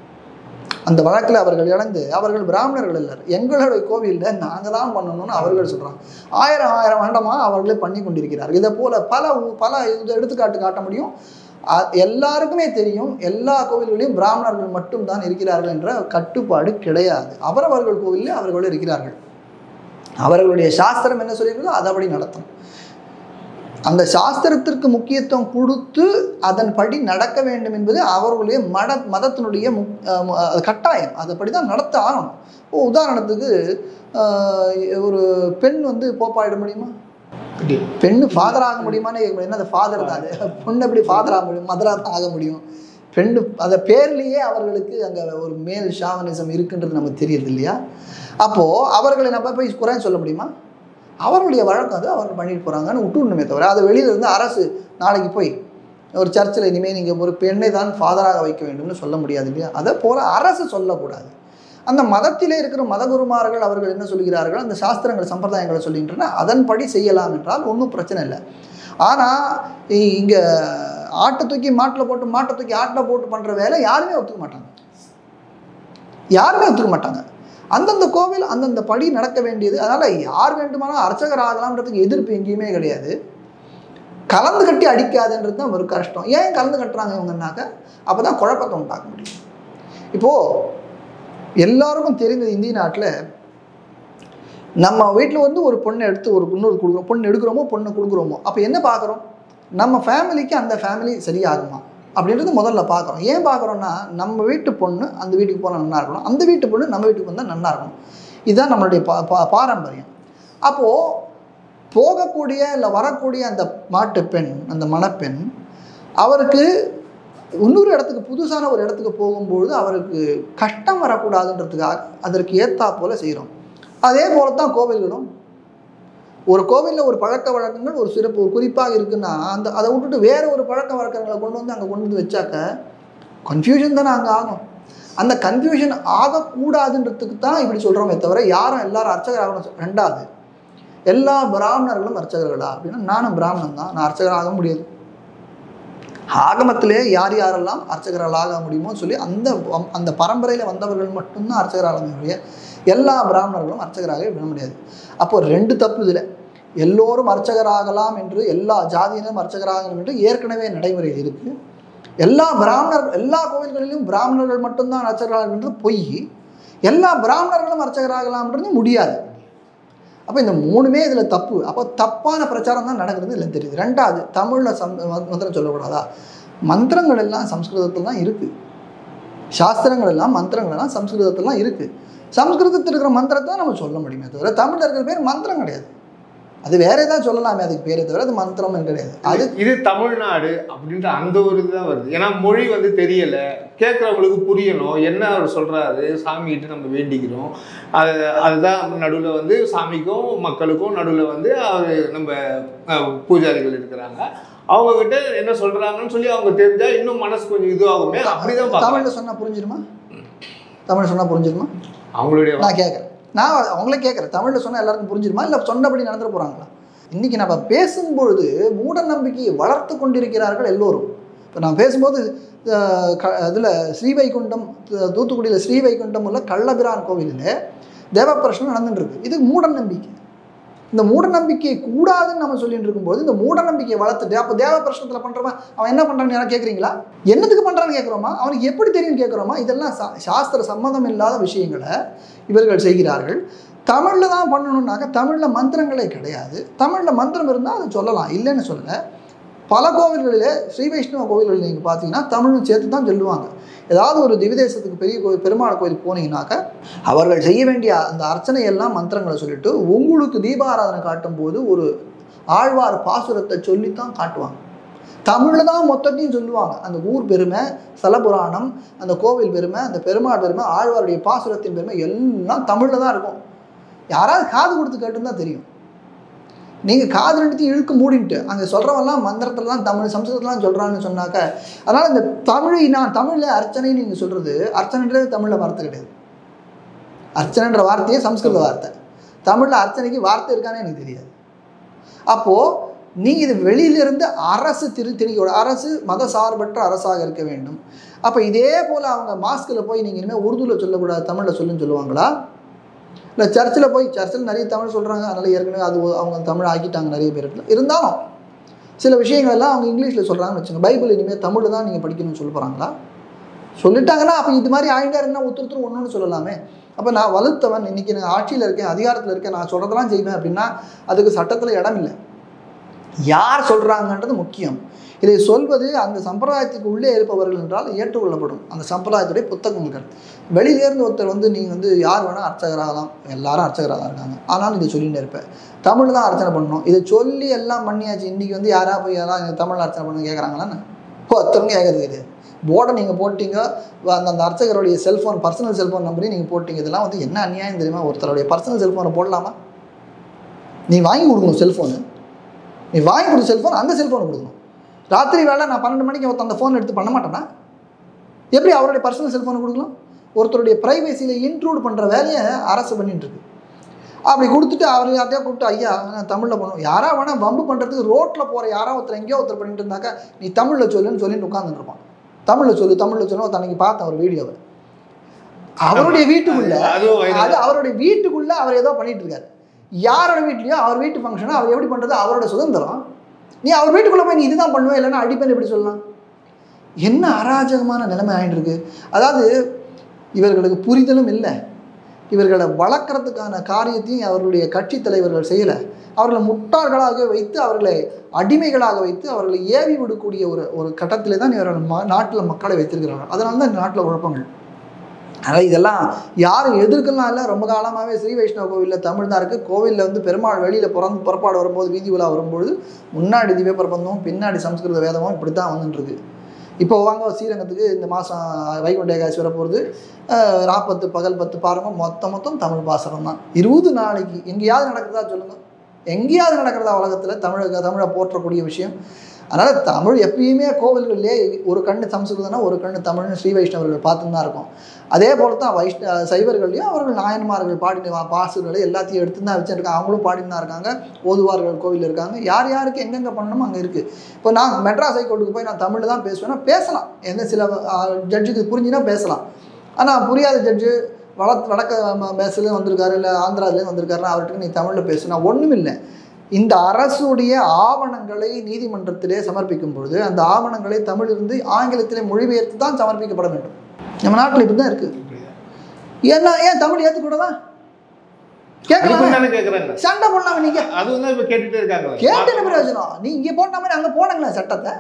[SPEAKER 2] அந்த வழக்கில் அவர்கள் இழந்து அவர்கள் பிராமணர்கள் இல்லை எங்களுடைய கோவிலில் நாங்கள் தான் பண்ணணும்னு அவர்கள் சொல்கிறாங்க ஆயிரம் ஆயிரம் வருடமா அவர்களே பண்ணி கொண்டிருக்கிறார்கள் இதை போல பல ஊ- பல இது எடுத்துக்காட்டு காட்ட முடியும் அ- எல்லாருக்குமே தெரியும் எல்லா கோவில்களையும் பிராமணர்கள் மட்டும்தான் இருக்கிறார்கள் என்ற கட்டுப்பாடு கிடையாது அவரவர்கள் கோவிலில் அவர்கள் இருக்கிறார்கள் அவர்களுடைய சாஸ்திரம் என்ன சொல்லியிருக்கோ அதபடி நடத்தணும் அந்த சாஸ்திரத்திற்கு முக்கியத்துவம் கொடுத்து அதன்படி நடக்க வேண்டும் என்பது அவர்களுடைய மத மதத்தினுடைய முக் அஹ் மு- அஹ் கட்டாயம் அதுபடி தான் நடத்த ஆகணும் இப்போ உதாரணத்துக்கு ஆஹ் ஒரு பெண் வந்து போப்பாயிட முடியுமா பெண்ணு ஃபாதர் ஆக முடியுமான்னு கேட்க முடியும். என்ன அது ஃபாதர் தான் அது பொண்ணு எப்படி ஃபாதர் ஆக முடியும் மதராக தான் ஆக முடியும் பெண்ணு அந்த பேர்லேயே அவர்களுக்கு அங்கே ஒரு மேல் ஷாவனிசம் இருக்குன்றது நமக்கு தெரியுது இல்லையா அப்போது அவர்களை நம்ம போய் குறை சொல்ல முடியுமா அவர்களுடைய வழக்கம் அது அவர்கள் பண்ணிட்டு போகிறாங்கன்னு விட்டுணுமே தவிர அது வெளியில இருந்து அரசு நாளைக்கு போய் ஒரு சர்ச்சில் இனிமேல் நீங்கள் ஒரு பெண்ணை தான் ஃபாதராக வைக்க வேண்டும்னு சொல்ல முடியாது இல்லையா அதை போல அரசு சொல்லக்கூடாது அந்த மதத்திலே இருக்கிற மதகுருமார்கள் அவர்கள் என்ன சொல்கிறார்கள் அந்த சாஸ்திரங்கள் சம்பிரதாயங்களை சொல்கின்றன அதன்படி செய்யலாம் என்றால் ஒன்றும் பிரச்சனை இல்லை ஆனால் இங்கே ஆட்டை தூக்கி மாட்டில் போட்டு மாட்டை தூக்கி ஆட்டில் போட்டு பண்ணுற வேலை யாருமே ஒத்துக்க மாட்டாங்க யாருமே ஒத்துக்க மாட்டாங்க அந்தந்த கோவில் அந்தந்த படி நடக்க வேண்டியது அதனால் யார் வேண்டுமானாலும் அர்ச்சகர் ஆகலாம்ன்றதுக்கு எதிர்ப்பு எங்கேயுமே கிடையாது கலந்து கட்டி அடிக்காதுன்றது தான் ஒரு கஷ்டம் ஏன் கலந்து கட்டுறாங்க இவங்கன்னாக்க அப்போ தான் குழப்பத்தை உண்டாக்க முடியும் இப்போது எல்லாருக்கும் தெரிந்தது இந்திய நாட்டில் நம்ம வீட்டில் வந்து ஒரு பொண்ணை எடுத்து ஒரு இன்னொரு கொடுக்குறோம் பொண்ணு எடுக்கிறோமோ பொண்ணை கொடுக்குறோமோ அப்போ என்ன பார்க்குறோம் நம்ம ஃபேமிலிக்கு அந்த ஃபேமிலி சரியாகுமா அப்படின்றது முதல்ல பார்க்குறோம் ஏன் பார்க்குறோன்னா நம்ம வீட்டு பொண்ணு அந்த வீட்டுக்கு போனால் நல்லா இருக்கணும் அந்த வீட்டு பொண்ணு நம்ம வீட்டுக்கு வந்தால் நல்லா இருக்கணும் இதுதான் நம்மளுடைய பா பா- பாரம்பரியம் அப்போது போகக்கூடிய இல்லை வரக்கூடிய அந்த மாட்டு பெண் அந்த மணப்பெண் அவருக்கு இன்னொரு இடத்துக்கு புதுசான ஒரு இடத்துக்கு போகும்பொழுது அவருக்கு கஷ்டம் வரக்கூடாதுன்றதுக்காக அதற்கு ஏத்தா போல செய்கிறோம் அதே போல தான் கோவில்களும் ஒரு கோவிலில் ஒரு பழக்க வழக்கங்கள் ஒரு சிறப்பு ஒரு குறிப்பாக இருக்குன்னா அந்த அதை விட்டுட்டு வேற ஒரு பழக்க வழக்கங்களை கொண்டு வந்து அங்கே கொண்டு வந்து வச்சாக்க கன்ஃபியூஷன் தானே அங்கே ஆகும் அந்த கன்ஃபியூஷன் ஆகக்கூடாதுன்றதுக்கு தான் இப்படி சொல்கிறோமே தவிர யாரும் எல்லாரும் அர்ச்சகர் ஆகணும் சொ- ரெண்டாவது எல்லா பிராமணர்களும் அர்ச்சகர்களா அப்படின்னா நானும் பிராமணன் தான் நான் அர்ச்சகர் ஆக முடியாது ஆகமத்திலே யார் யாரெல்லாம் அர்ச்சகர்கள் ஆக முடியுமோ சொல்லி அந்த வம்- அந்த பரம்பரையில் வந்தவர்கள் மட்டும்தான் அர்ச்சகராக முடிய எல்லா பிராமணர்களும் அர்ச்சகராக விட முடியாது அப்போ ரெண்டு தப்பு இதில் எல்லோரும் அர்ச்சகராகலாம் என்று எல்லா ஜாதியினரும் அர்ச்சகராகலாம் என்று ஏற்கனவே நடைமுறையில் இருக்குது எல்லா பிராமணர் எல்லா கோவில்களிலும் பிராமணர்கள் மட்டும்தான் அர்ச்சகராக என்று பொய் எல்லா பிராமணர்களும் அர்ச்சகராகலாம்ன்றது முடியாது அப்போ இந்த மூணுமே இதில் தப்பு அப்போ தப்பான பிரச்சாரம் தான் நடக்கிறது இல்லை தெரியுது ரெண்டாவது தமிழில் சம் மந்திரம் சொல்லக்கூடாதா மந்திரங்கள் எல்லாம் சம்ஸ்கிருதத்தில் தான் இருக்குது சாஸ்திரங்கள் எல்லாம் மந்திரங்கள் எல்லாம் சம்ஸ்கிருதத்தில் தான் இருக்குது சம்ஸ்கிருதத்தில் இருக்கிற மந்திரத்தை தான் நம்ம சொல்ல முடியுமே தவிர தமிழில் இருக்கிற பேர் மந்திரம் கிடையாது அது வேற ஏதாவது சொல்லலாமே அதுக்கு பேரே தவிர அது மந்திரம் கிடையாது அது
[SPEAKER 3] அது இது தமிழ்நாடு அப்படின்ற அந்த ஒரு இதுதான் வருது ஏன்னா மொழி வந்து தெரியல கேட்குறவங்களுக்கு புரியணும் என்ன அவர் சொல்றாரு சாமிகிட்ட நம்ம வேண்டிக்கிறோம் அது அதுதான் நடுவில் வந்து சாமிக்கும் மக்களுக்கும் நடுவில் வந்து அவர் நம்ம அஹ், பூஜாரிகள் இருக்கிறாங்க அவங்க கிட்ட என்ன சொல்றாங்கன்னு சொல்லி அவங்க தெரிஞ்சா இன்னும் மனசு கொஞ்சம் இதுவாகுமே அப்படிதான் பார்க்கறாங்க.
[SPEAKER 2] தமிழில் சொன்னால் புரிஞ்சிருமா தமிழ் சொன்னால் புரிஞ்சிருமா
[SPEAKER 3] அவங்களுடைய
[SPEAKER 2] நான் கேட்குறேன் நான் அவங்களே கேட்குறேன் தமிழில் சொன்னால் எல்லாருக்கும் புரிஞ்சிருமா இல்லை சொன்னபடி நடந்துட போகிறாங்களா இன்றைக்கி நம்ம பேசும்பொழுது மூட நம்பிக்கையை வளர்த்து கொண்டிருக்கிறார்கள் எல்லோரும் இப்போ நான் பேசும்போது இதில் ஸ்ரீவைகுண்டம் து- தூத்துக்குடியில் ஸ்ரீவைகுண்டம் உள்ள கள்ளபிரான் கோவிலில் தேவப்பிரஷ்னம் நடந்துட்டு இருக்கு இது மூட நம்பிக்கை இந்த மூட நம்பிக்கை கூடாதுன்னு நம்ம சொல்லிட்டு இருக்கும்போது இந்த மூட நம்பிக்கையை வளர்த்துட்டு அப்போ தேவ பிரச்சனத்தில் பண்ணுறவன் அவன் என்ன பண்ணுறான்னு யாரும் கேட்குறீங்களா என்னத்துக்கு பண்ணுறான்னு கேட்குறோமா அவனுக்கு எப்படி தெரியும் கேட்குறோமா இதெல்லாம் சா- சாஸ்திர சம்மதம் இல்லாத விஷயங்களை இவர்கள் செய்கிறார்கள் தமிழில் தான் பண்ணணும்னாக்க தமிழில் மந்திரங்களே கிடையாது தமிழில் மந்திரம் இருந்தால் அதை சொல்லலாம் இல்லைன்னு சொல்லலை பல கோவில்களில் ஸ்ரீ வைஷ்ணவ கோவில்களில் நீங்கள் பார்த்தீங்கன்னா தமிழும் சேர்த்து தான் சொல்லுவாங்க ஏதாவது ஒரு திவிதேசத்துக்கு பெரிய கோவில் பெருமாள் கோயிலுக்கு போனீங்கன்னாக்க அவர்கள் செய்ய வேண்டிய அந்த அர்ச்சனை எல்லாம் மந்திரங்களை சொல்லிட்டு உங்களுக்கு தீபாராதனை காட்டும்போது ஒரு ஆழ்வார் பாசுரத்தை சொல்லித்தான் காட்டுவாங்க தமிழில் தான் மொத்தத்தையும் சொல்லுவாங்க அந்த ஊர் பெருமை ஸ்தலபுராணம் அந்த கோவில் பெருமை அந்த பெருமாள் பெருமை ஆழ்வாருடைய பாசுரத்தின் பெருமை எல்லாம் தமிழில் தான் இருக்கும் யாராவது காது கொடுத்து கேட்டுன்னு தான் தெரியும் நீங்கள் காது ரெண்டுத்தையும் இழுக்கு மூடின்ட்டு அங்கே சொல்கிறவெல்லாம் மந்திரத்தில் தான் தமிழ் சம்ஸ்கிருதத்தில் சொல்கிறான்னு சொன்னாக்க அதனால் இந்த தமிழை நான் தமிழில் அர்ச்சனைன்னு நீங்கள் சொல்கிறது அர்ச்சனைன்றது தமிழில் வார்த்தை கிடையாது அர்ச்சனைன்ற வார்த்தையே சம்ஸ்கிருத வார்த்தை தமிழில் அர்ச்சனைக்கு வார்த்தை இருக்கானே எனக்கு தெரியாது அப்போது நீங்கள் இது வெளியிலிருந்து அரசு திரு திணிக்க அரசு மத சார்பற்ற அரசாக இருக்க வேண்டும் அப்போ இதே போல் அவங்க மாஸ்கில் போய் நீங்கள் இனிமேல் உருதுவில் சொல்லக்கூடாது தமிழில் சொல்லுன்னு சொல்லுவாங்களா இல்லை சர்ச்சில் போய் சர்ச்சில் நிறைய தமிழ் சொல்கிறாங்க அதனால் ஏற்கனவே அது ஒ- அவங்க தமிழ் ஆக்கிட்டாங்க நிறைய பேருக்கு இருந்தாலும் சில விஷயங்கள் எல்லாம் அவங்க இங்கிலீஷில் சொல்கிறாங்கன்னு வச்சுங்க பைபிள் இனிமேல் தமிழ் தான் நீங்கள் படிக்கணும்னு சொல்ல போகிறாங்களா சொல்லிட்டாங்கன்னா அப்போ இது மாதிரி ஆயிட்டா இருந்தால் ஒருத்தர் ஒன்று சொல்லலாமே அப்போ நான் வலுத்தவன் இன்னைக்கு நான் ஆட்சியில் இருக்கேன் அதிகாரத்தில் இருக்கேன் நான் சொல்கிறதெல்லாம் செய்வேன் அப்படின்னா அதுக்கு சட்டத்தில் இடம் இல்லை யார் சொல்கிறாங்கன்றது முக்கியம் இதை சொல்வது அந்த சம்பிரதாயத்துக்கு உள்ளே இருப்பவர்கள் என்றால் ஏற்றுக்கொள்ளப்படும் அந்த சம்பிரதாயத்துடைய புத்தகங்கள் வெளியிலேருந்து ஒருத்தர் வந்து நீங்கள் வந்து யார் வேணால் அர்ச்சகராகலாம் எல்லாரும் அர்ச்சகராக தான் இருக்காங்க ஆனாலும் இதை சொல்லிட்டு இருப்பேன் தமிழ் தான் அர்ச்சனை பண்ணணும் இதை சொல்லி எல்லாம் பண்ணியாச்சு இன்றைக்கி வந்து யாரா போய் யாராவது தமிழ் அர்ச்சனை பண்ண கேட்குறாங்களான்னு ஒருத்தருங்க கேட்கறது கிடையாது போர்டை நீங்கள் போட்டீங்க அந்த அந்த அர்ச்சகருடைய செல்ஃபோன் பர்சனல் செல்ஃபோன் நம்பரையும் நீங்கள் போட்டீங்க இதெல்லாம் வந்து என்ன அநியாயம் தெரியுமா ஒருத்தருடைய பர்சனல் செல்ஃபோனை போடலாமா நீ வாங்கி கொடுக்கணும் செல்ஃபோனு நீ வாங்கி கொடுத்த செல்ஃபோன் அந்த செல்ஃபோனை கொடுக்கணும் ராத்திரி வேலை நான் பன்னெண்டு மணிக்கு ஒருத்தன் அந்த ஃபோன் எடுத்து பண்ண மாட்டேனா எப்படி அவருடைய பர்சனல் செல்ஃபோனை கொடுக்கலாம் ஒருத்தருடைய ப்ரைவேசியில் இன்க்ளூட் பண்ணுற வேலையை அரசு பண்ணிட்டு இருக்கு அப்படி கொடுத்துட்டு அவர் யார்ட்டையா கூப்பிட்டு ஐயா நான் தமிழில் பண்ணுவோம் யாரா வேணால் வம்பு பண்ணுறதுக்கு ரோட்டில் போகிற யாரோ ஒருத்தர் எங்கேயோ ஒருத்தர் பண்ணிட்டு இருந்தாக்கா நீ தமிழில் சொல்லுன்னு சொல்லிட்டு உட்காந்துட்டு இருப்பான் தமிழில் சொல்லு தமிழில் சொல்லு ஒரு அன்னைக்கு பார்த்தேன் ஒரு வீடியோவை அவருடைய வீட்டுக்குள்ள
[SPEAKER 3] அதுவும் viral.
[SPEAKER 2] அது அவருடைய வீட்டுக்குள்ள அவர் ஏதோ பண்ணிட்டு இருக்காரு யாரோட வீட்லயோ அவர் வீட்டு ஃபங்க்ஷனோ அவர் எப்படி பண்றது அவரோட சுதந்திரம் நீ அவர் வீட்டுக்குள்ள போய் நீ இதுதான் பண்ணுவேன் இல்லைன்னா அடிப்பேன் எப்படி சொல்லலாம் என்ன அராஜகமான நிலைமை ஆயிட்டு இருக்கு அதாவது இவர்களுக்கு புரிதலும் இல்லை இவர்களை வளர்க்குறதுக்கான காரியத்தையும் அவர்களுடைய கட்சி தலைவர்கள் செய்யலை அவர்களை முட்டாள்களாக வைத்து அவர்களை அடிமைகளாக வைத்து அவர்களை ஏவி விடக்கூடிய ஒரு ஒரு கட்டத்திலே தான் இவர்கள் ம நாட்டில் மக்களை வைத்திருக்கிறார்கள் அதனால தான் இந்த நாட்டில் குழப்பங்கள் அதனால் இதெல்லாம் யாரும் எதிர்க்கலாம் இல்லை ரொம்ப காலமாகவே ஸ்ரீ வைஷ்ணவ கோவிலில் தமிழ் தான் இருக்குது கோவிலில் வந்து பெருமாள் வெளியில் பிறந்து புறப்பாடு வரும்போது வீதி உலா வரும்பொழுது முன்னாடி திவ்ய பிரபந்தமும் பின்னாடி சம்ஸ்கிருத வேதமும் இப்படி தான் வந்துட்டுருக்கு இப்போ வாங்க ஸ்ரீரங்கத்துக்கு இந்த மாதம் வைகுண்ட ஏகாதசி வர போகிறது ராப்பத்து பகல் பத்து பாருங்க மொத்தம் மொத்தம் தமிழ் பாசனம் தான் இருபது நாளைக்கு எங்கேயாவது நடக்குதா சொல்லுங்கள் எங்கேயாவது நடக்கிறதா உலகத்தில் தமிழக தமிழை போற்றக்கூடிய விஷயம் அதனால் தமிழ் எப்பயுமே கோவில்களிலே ஒரு கண்ணு சம்ஸ்கிருதம்னா ஒரு கண்ணு தமிழ்னு ஸ்ரீ வைஷ்ணவர்கள் பார்த்துன்னு தான் இருக்கும் அதே போல தான் வைஷ்ண சைவர்கள்லையும் அவர்கள் நாயன்மார்கள் பாடின வா- பாசுகளை எல்லாத்தையும் எடுத்து தான் வச்சுருக்காங்க அவங்களும் பாடின்னு தான் இருக்காங்க ஓதுவார்கள் கோவில் இருக்காங்க யார் யாருக்கு எங்கெங்கே பண்ணணுமோ அங்கே இருக்குது இப்போ நான் மெட்ராஸ் ஹைகோர்ட்டுக்கு போய் நான் தமிழில் தான் பேசுவேன்னா பேசலாம் எந்த சில ஜட்ஜுக்கு புரிஞ்சுனா பேசலாம் ஆனால் புரியாத ஜட்ஜு வட வடக்க பேசுலேருந்து வந்திருக்காரு இல்லை ஆந்திராவிலேருந்து வந்திருக்காருன்னா அவர்கிட்ட நீ தமிழில் பேசுனா ஒன்றும் இல்லை இந்த அரசுடைய ஆவணங்களை நீதிமன்றத்திலே சமர்ப்பிக்கும் பொழுது அந்த ஆவணங்களை தமிழிலிருந்து ஆங்கிலத்திலே மொழிபெயர்த்து தான் சமர்ப்பிக்கப்பட வேண்டும் நம்ம நாட்டில் இப்படி தான் இருக்குது ஏன்னா ஏன் தமிழ் ஏற்றுக்கூடாதா கேட்கலாம்
[SPEAKER 3] அதுக்கும் தானே கேட்குறாங்க
[SPEAKER 2] சண்டை போடலாமே நீங்கள்
[SPEAKER 3] அதுவும் தான் இப்போ கேட்டுட்டே இருக்காங்க
[SPEAKER 2] கேட்டு என்ன பிரயோஜனம் நீ இங்கே போட்ட மாதிரி அங்கே போனங்களேன் சட்டத்தை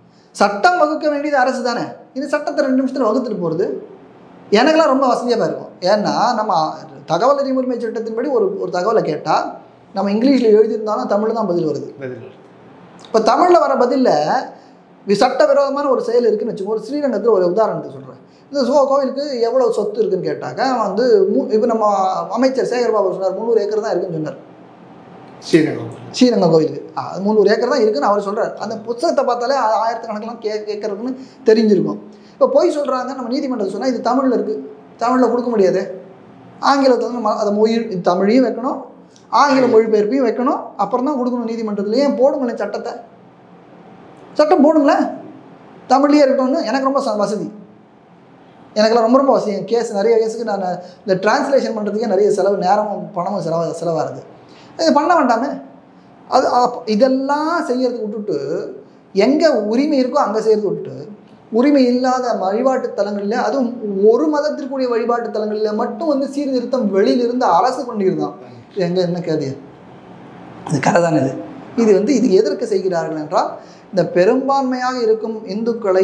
[SPEAKER 2] சட்டம் வகுக்க வேண்டியது அரசு தானே இந்த சட்டத்தை ரெண்டு நிமிஷத்தில் வகுத்துட்டு போகிறது எனக்கெல்லாம் ரொம்ப வசதியாக இருக்கும் ஏன்னா நம்ம தகவல் அறிவு உரிமை சட்டத்தின்படி ஒரு ஒரு தகவலை கேட்டால் நம்ம இங்கிலீஷில் எழுதியிருந்தாலும் தமிழ் தான் பதில் வருது
[SPEAKER 3] பதில்
[SPEAKER 2] இப்போ தமிழில் வர பதிலில் சட்டவிரோதமான ஒரு செயல் இருக்குன்னு வச்சுக்கோ ஒரு ஸ்ரீரங்கத்தில் ஒரு உதாரணத்தை சொல்கிறேன் இந்த சோ கோவிலுக்கு எவ்வளோ சொத்து இருக்குன்னு கேட்டாக்க அவன் வந்து மூ இப்போ நம்ம அமைச்சர் சேகர் பாபு சொன்னார் முந்நூறு ஏக்கர் தான் இருக்குன்னு சொன்னார்
[SPEAKER 3] ஸ்ரீரங்கம்
[SPEAKER 2] ஸ்ரீரங்கம் கோவிலுக்கு அது முந்நூறு ஏக்கர் தான் இருக்குன்னு அவர் சொல்கிறார் அந்த புத்தகத்தை பார்த்தாலே ஆ- ஆயிரக்கணக்கெல்லாம் கே கேட்கறதுன்னு தெரிஞ்சிருக்கும் இப்போ பொய் சொல்கிறாங்க நம்ம நீதிமன்றத்தில் சொன்னால் இது தமிழில் இருக்குது தமிழில் கொடுக்க முடியாது ஆங்கிலத்தில் வந்து ம- அதை மொழி தமிழையும் வைக்கணும் ஆங்கில மொழிபெயர்ப்பையும் வைக்கணும் அப்புறம் தான் கொடுக்கணும் நீதிமன்றத்தில் ஏன் போடுங்களேன் சட்டத்தை சட்டம் போடுங்களேன் தமிழ்லேயே இருக்கட்டும்னு எனக்கு ரொம்ப ச- வசதி எனக்குலாம் ரொம்ப ரொம்ப வசதி கேஸ் நிறைய கேஸுக்கு நான் இந்த டிரான்ஸ்லேஷன் பண்ணுறதுக்கே நிறைய செலவு நேரமும் பணமும் செலவு செலவாகுது இது பண்ண வேண்டாமே அது அப்ப- இதெல்லாம் செய்யறதுக்கு விட்டுட்டு எங்கே உரிமை இருக்கோ அங்கே செய்யறது விட்டுட்டு உரிமை இல்லாத வழிபாட்டு தலங்களில் அதுவும் ஒரு மதத்திற்குரிய வழிபாட்டு தலங்களில் மட்டும் வந்து சீர்திருத்தம் வெளியிலிருந்து அரசு பண்ணியிருந்தான் இது எங்கே என்ன கேது அது கரை தானே இது இது வந்து இது எதற்கு செய்கிறார்கள் என்றால் இந்த பெரும்பான்மையாக இருக்கும் இந்துக்களை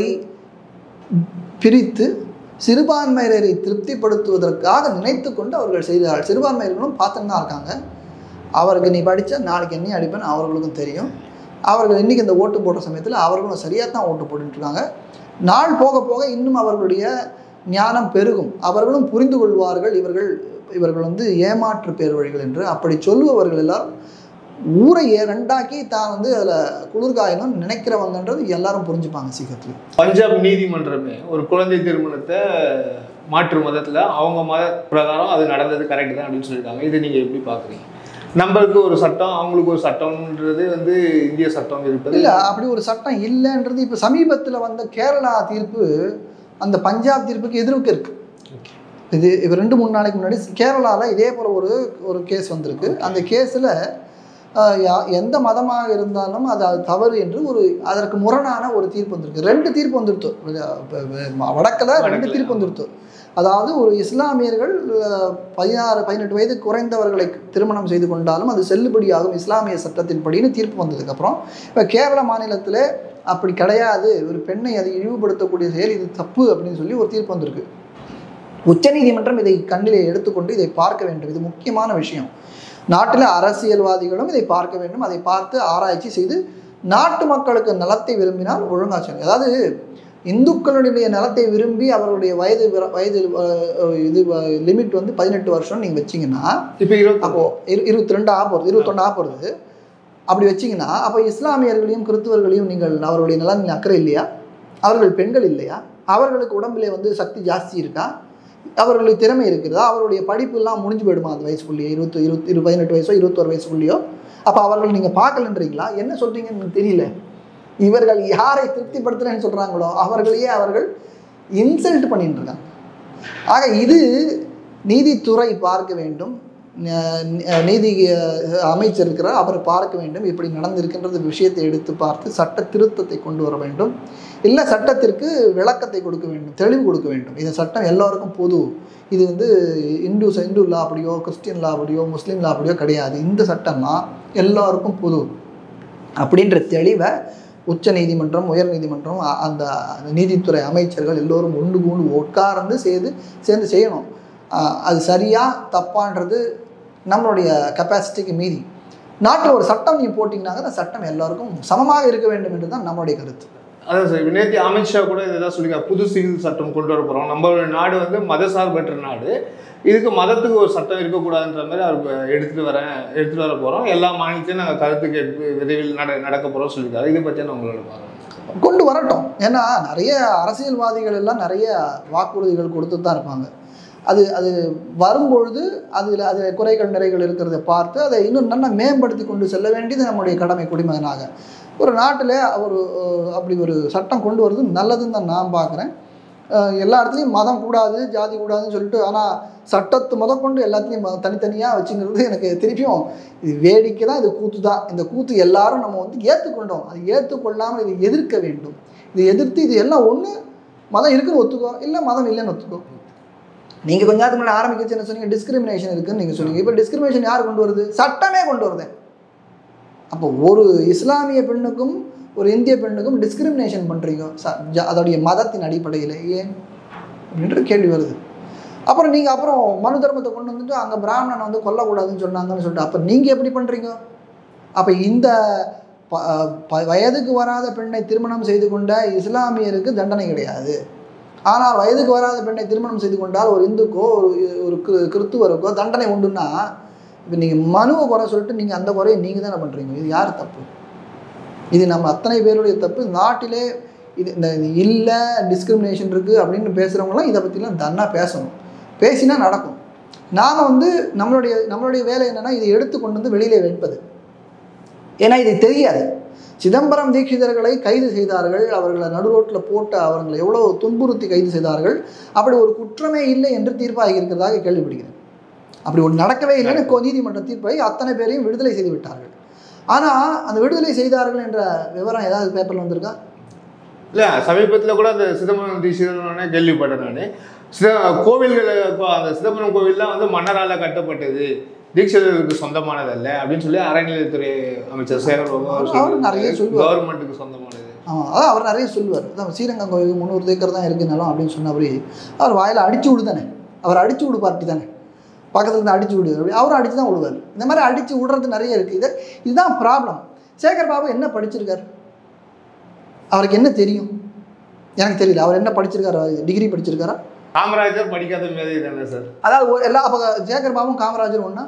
[SPEAKER 2] பிரித்து சிறுபான்மையினரை திருப்திப்படுத்துவதற்காக நினைத்து கொண்டு அவர்கள் செய்கிறார்கள் சிறுபான்மையினர்களும் பார்த்துன்னு தான் இருக்காங்க அவருக்கு நீ படித்தா நாளைக்கு என்னையும் அடிப்பேன்னு அவர்களுக்கும் தெரியும் அவர்கள் இன்றைக்கி இந்த ஓட்டு போடுற சமயத்தில் அவர்களும் சரியாக தான் ஓட்டு போட்டுட்டு இருக்காங்க நாள் போக போக இன்னும் அவர்களுடைய ஞானம் பெருகும் அவர்களும் புரிந்து கொள்வார்கள் இவர்கள் இவர்கள் வந்து ஏமாற்று பேர் வழிகள் என்று அப்படி சொல்லுபவர்கள் எல்லாரும் ஊரை ஏ- ரெண்டாக்கி தான் வந்து அதில் குளிர்காயணும் நினைக்கிறவங்கன்றது எல்லாரும் புரிஞ்சுப்பாங்க சீக்கிரத்தில்
[SPEAKER 3] பஞ்சாப் நீதிமன்றமே ஒரு குழந்தை திருமணத்தை மாற்று மதத்துல அவங்க மத பிரகாரம் அது நடந்தது கரெக்ட் தான் அப்படின்னு சொல்லியிருக்காங்க இதை நீங்க எப்படி பாக்குறீங்க நம்மளுக்கு ஒரு சட்டம் அவங்களுக்கு ஒரு சட்டம்ன்றது வந்து இந்திய சட்டம் இருப்பது
[SPEAKER 2] இல்லை அப்படி ஒரு சட்டம் இல்லைன்றது இப்போ சமீபத்தில் வந்த கேரளா தீர்ப்பு அந்த பஞ்சாப் தீர்ப்புக்கு எதிர்க்கு இருக்கு இது இப்போ ரெண்டு மூணு நாளைக்கு முன்னாடி கேரளாவில் இதே போல் ஒரு ஒரு கேஸ் வந்திருக்கு அந்த கேஸில் எந்த மதமாக இருந்தாலும் அது அது தவறு என்று ஒரு அதற்கு முரணான ஒரு தீர்ப்பு வந்திருக்கு ரெண்டு தீர்ப்பு வந்துருத்து வடக்கில் ரெண்டு
[SPEAKER 3] வடக்குல,
[SPEAKER 2] தீர்ப்பு வந்துருத்து அதாவது ஒரு இஸ்லாமியர்கள் அஹ், பதினாறு பதினெட்டு வயது குறைந்தவர்களை திருமணம் செய்து கொண்டாலும் அது செல்லுபடியாகும் இஸ்லாமிய சட்டத்தின்படின்னு தீர்ப்பு வந்ததுக்கப்புறம் இப்போ கேரள மாநிலத்தில் அப்படி கிடையாது ஒரு பெண்ணை அதை இழிவுபடுத்தக்கூடிய செயல் இது தப்பு அப்படின்னு சொல்லி ஒரு தீர்ப்பு வந்திருக்கு உச்சநீதிமன்றம் இதை கண்ணிலே எடுத்துக்கொண்டு இதை பார்க்க வேண்டும் இது முக்கியமான விஷயம் நாட்டில் அரசியல்வாதிகளும் இதை பார்க்க வேண்டும் அதை பார்த்து ஆராய்ச்சி செய்து நாட்டு மக்களுக்கு நலத்தை விரும்பினால் ஒழுங்கா செய்யணும் அதாவது இந்துக்களுடைய நலத்தை விரும்பி அவர்களுடைய வயது விர- வயது அஹ், இது லிமிட் வந்து பதினெட்டு வருஷம் நீங்கள் வச்சீங்கன்னா
[SPEAKER 3] இப்ப இருபத்தி
[SPEAKER 2] அப்போ இரு இருபத்தி ரெண்டு ஆக போகிறது இருபத்தொன்று ஆக போகிறது அப்படி வச்சீங்கன்னா அப்போ இஸ்லாமியர்களையும் கிறிஸ்துவர்களையும் நீங்கள் அவருடைய நலனில் அக்கறை இல்லையா அவர்கள் பெண்கள் இல்லையா அவர்களுக்கு உடம்பிலே வந்து சக்தி ஜாஸ்தி இருக்கா அவர்களுக்கு திறமை இருக்கிறதா அவருடைய படிப்புலாம் முடிஞ்சு போயிடுமா அந்த வயசுக்குள்ளேயே இருபத்தி இருபத்தி இரு பதினெட்டு வயசோ இருபத்தோரு வயசுக்குள்ளேயோ அப்போ அவர்கள் நீங்கள் பார்க்கலன்றீங்களா என்ன சொல்றீங்கன்னு எனக்கு தெரியல இவர்கள் யாரை திருப்திப்படுத்துறேன்னு சொல்கிறாங்களோ அவர்களையே அவர்கள் இன்சல்ட் பண்ணிட்டு இருக்காங்க ஆக இது நீதித்துறை பார்க்க வேண்டும் ந- நீதி அஹ், அமைச்சர் இருக்கிறார் அவர் பார்க்க வேண்டும் இப்படி நடந்திருக்கின்றது விஷயத்தை எடுத்து பார்த்து சட்ட திருத்தத்தை கொண்டு வர வேண்டும் இல்லை சட்டத்திற்கு விளக்கத்தை கொடுக்க வேண்டும் தெளிவு கொடுக்க வேண்டும் இந்த சட்டம் எல்லாருக்கும் பொது இது வந்து இந்து இந்து லா அப்படியோ கிறிஸ்டியன் லா அப்படியோ முஸ்லீம் லா அப்படியோ கிடையாது இந்த சட்டம்லாம் எல்லாருக்கும் பொது அப்படின்ற தெளிவை உச்ச நீதிமன்றம் உயர் நீதிமன்றம் அ- அந்த நீதித்துறை அமைச்சர்கள் எல்லோரும் ஒன்று கூண்டு உட்கார்ந்து சேர்ந்து சேர்ந்து செய்யணும் அஹ் அது சரியா தப்பான்றது நம்மளுடைய கெப்பாசிட்டிக்கு மீறி நாட்டில் ஒரு சட்டம் நீ போட்டிங்கனாங்க அந்த சட்டம் எல்லாருக்கும் சமமாக இருக்க வேண்டும் என்று தான் நம்மளுடைய கருத்து
[SPEAKER 3] அதான் சார் நேற்று அமித்ஷா கூட இதை சொல்லியிருக்காரு புது சிவில் சட்டம் கொண்டு வர போகிறோம் நம்மளோட நாடு வந்து மதசார்பற்ற நாடு இதுக்கு மதத்துக்கு ஒரு சட்டம் இருக்கக்கூடாதுன்ற மாதிரி அவர் எடுத்துகிட்டு வரேன் எடுத்துகிட்டு வர போகிறோம் எல்லா மாநிலத்தையும் நாங்கள் கருத்து கேட்டு விரைவில் நட நடக்க போகிறோம் சொல்லியிருக்காரு இதை பற்றி நான் உங்களோட பார்க்குறேன்
[SPEAKER 2] கொண்டு வரட்டும் ஏன்னா நிறைய அரசியல்வாதிகள் எல்லாம் நிறைய வாக்குறுதிகள் கொடுத்து தான் இருப்பாங்க அது அது வரும்பொழுது அதில் அதில் குறைகள் நிறைகள் இருக்கிறத பார்த்து அதை இன்னும் நல்லா மேம்படுத்தி கொண்டு செல்ல வேண்டியது நம்முடைய கடமை குடிமகனாக ஒரு நாட்டில் ஒரு அஹ், அப்படி ஒரு சட்டம் கொண்டு வருது நல்லதுன்னு தான் நான் பார்க்குறேன் எல்லா இடத்துலையும் மதம் கூடாது ஜாதி கூடாதுன்னு சொல்லிட்டு ஆனால் சட்டத்து முதற்கொண்டு எல்லாத்தையும் ம- தனித்தனியாக வச்சுங்கிறது எனக்கு திருப்பியும் இது வேடிக்கை தான் இது கூத்து தான் இந்த கூத்து எல்லாரும் நம்ம வந்து ஏற்றுக்கொண்டோம் அது ஏற்றுக்கொள்ளாமல் இதை எதிர்க்க வேண்டும் இதை எதிர்த்து இது எல்லாம் ஒன்று மதம் இருக்குன்னு ஒத்துக்கோ இல்லை மதம் இல்லைன்னு ஒத்துக்கோ நீங்கள் கொஞ்ச நேரத்துக்கு முன்னாடி ஆரம்பிக்கச்சு என்ன சொன்னீங்க டிஸ்கிரிமினேஷன் இருக்குன்னு நீங்கள் சொன்னீங்க இப்போ டிஸ்கிரிமினேஷன் யார் கொண்டு வருது சட்டமே கொண்டு வருது அப்போ ஒரு இஸ்லாமிய பெண்ணுக்கும் ஒரு இந்திய பெண்ணுக்கும் டிஸ்கிரிமினேஷன் பண்ணுறீங்க ச- ஜ- அதோடைய மதத்தின் அடிப்படையில் ஏன் அப்படின்ற கேள்வி வருது அப்புறம் நீங்கள் அப்புறம் மனு தர்மத்தை கொண்டு வந்துட்டு அங்கே பிராமணனை வந்து கொல்லக்கூடாதுன்னு சொன்னாங்கன்னு சொல்லிட்டு அப்போ நீங்கள் எப்படி பண்ணுறீங்க அப்போ இந்த ப- ப- வயதுக்கு வராத பெண்ணை திருமணம் செய்து கொண்ட இஸ்லாமியருக்கு தண்டனை கிடையாது ஆனால் வயதுக்கு வராத பெண்ணை திருமணம் செய்து கொண்டால் ஒரு இந்துக்கோ ஒரு ஒரு கிரு- கிறித்துவருக்கோ தண்டனை உண்டுன்னா இப்போ நீங்கள் மனுவை குறை சொல்லிட்டு நீங்கள் அந்த குறையை நீங்கள் தானே பண்ணுறீங்க இது யார் தப்பு இது நம்ம அத்தனை பேருடைய தப்பு நாட்டிலே இது இந்த இல்லை டிஸ்கிரிமினேஷன் இருக்குது அப்படின்னு பேசுகிறவங்களாம் இதை பற்றிலாம் தன்னா பேசணும் பேசினா நடக்கும் நாம் வந்து நம்மளுடைய நம்மளுடைய வேலை என்னென்னா இதை எடுத்து கொண்டு வந்து வெளியிலே வைப்பது ஏன்னா இது தெரியாது சிதம்பரம் தீட்சிதர்களை கைது செய்தார்கள் அவர்களை நடுரோட்டில் போட்டு அவர்களை எவ்வளோ துன்புறுத்தி கைது செய்தார்கள் அப்படி ஒரு குற்றமே இல்லை என்று தீர்ப்பாகி இருக்கிறதாக கேள்விப்படுகிறேன் அப்படி ஒன்று நடக்கவே இல்லைன்னு கொ- நீதிமன்றம் தீர்ப்பாகி அத்தனை பேரையும் விடுதலை செய்து விட்டார்கள் ஆனால் அந்த விடுதலை செய்தார்கள் என்ற விவரம் ஏதாவது பேப்பரில் வந்திருக்கா
[SPEAKER 3] இல்ல சமீபத்துல கூட அந்த சிதம்பரம் தீட்சிதன் கேள்விப்பட்டேன் நான் சித கோவில்கள் இப்போ அந்த சிதம்பரம் கோவில்லாம் வந்து மன்னரால கட்டப்பட்டது தீட்சிதர்களுக்கு சொந்தமானதல்ல அப்படின்னு சொல்லி அறநிலையத்துறை அமைச்சர் சேகர் பாபு அவர்
[SPEAKER 2] அவர் நிறைய
[SPEAKER 3] சொல்றாரு.
[SPEAKER 2] சொல்லுவார்.
[SPEAKER 3] கவர்மெண்ட்டுக்கு சொந்தமானது
[SPEAKER 2] ஆமாம் அதான் அவர் நிறைய சொல்லுவார் அதான் ஸ்ரீரங்கம் கோயில் முந்நூறு ஏக்கர் தான் இருக்கு நிலம் அப்படின்னு சொன்னபடி அவர் வாயில் அடிச்சு விடு தானே அவர் அடிச்சு விடு பார்ட்டி தானே பக்கத்துல இருந்து அடிச்சு விடு அப்படி அவரும் அடிச்சு தான் விடுவார் இந்த மாதிரி அடிச்சு விடுறது நிறைய இருக்குது இது இதுதான் ப்ராப்ளம் சேகர் பாபு என்ன படிச்சிருக்காரு அவருக்கு என்ன தெரியும் எனக்கு தெரியல அவர் என்ன படிச்சிருக்காரு டிகிரி படிச்சிருக்காரா
[SPEAKER 3] காமராஜர் படிக்காத மேதை தானே சார்
[SPEAKER 2] அதாவது ஒரு- எல்லா அப்போ சேகர் பாபும் காமராஜர் ஒன்றா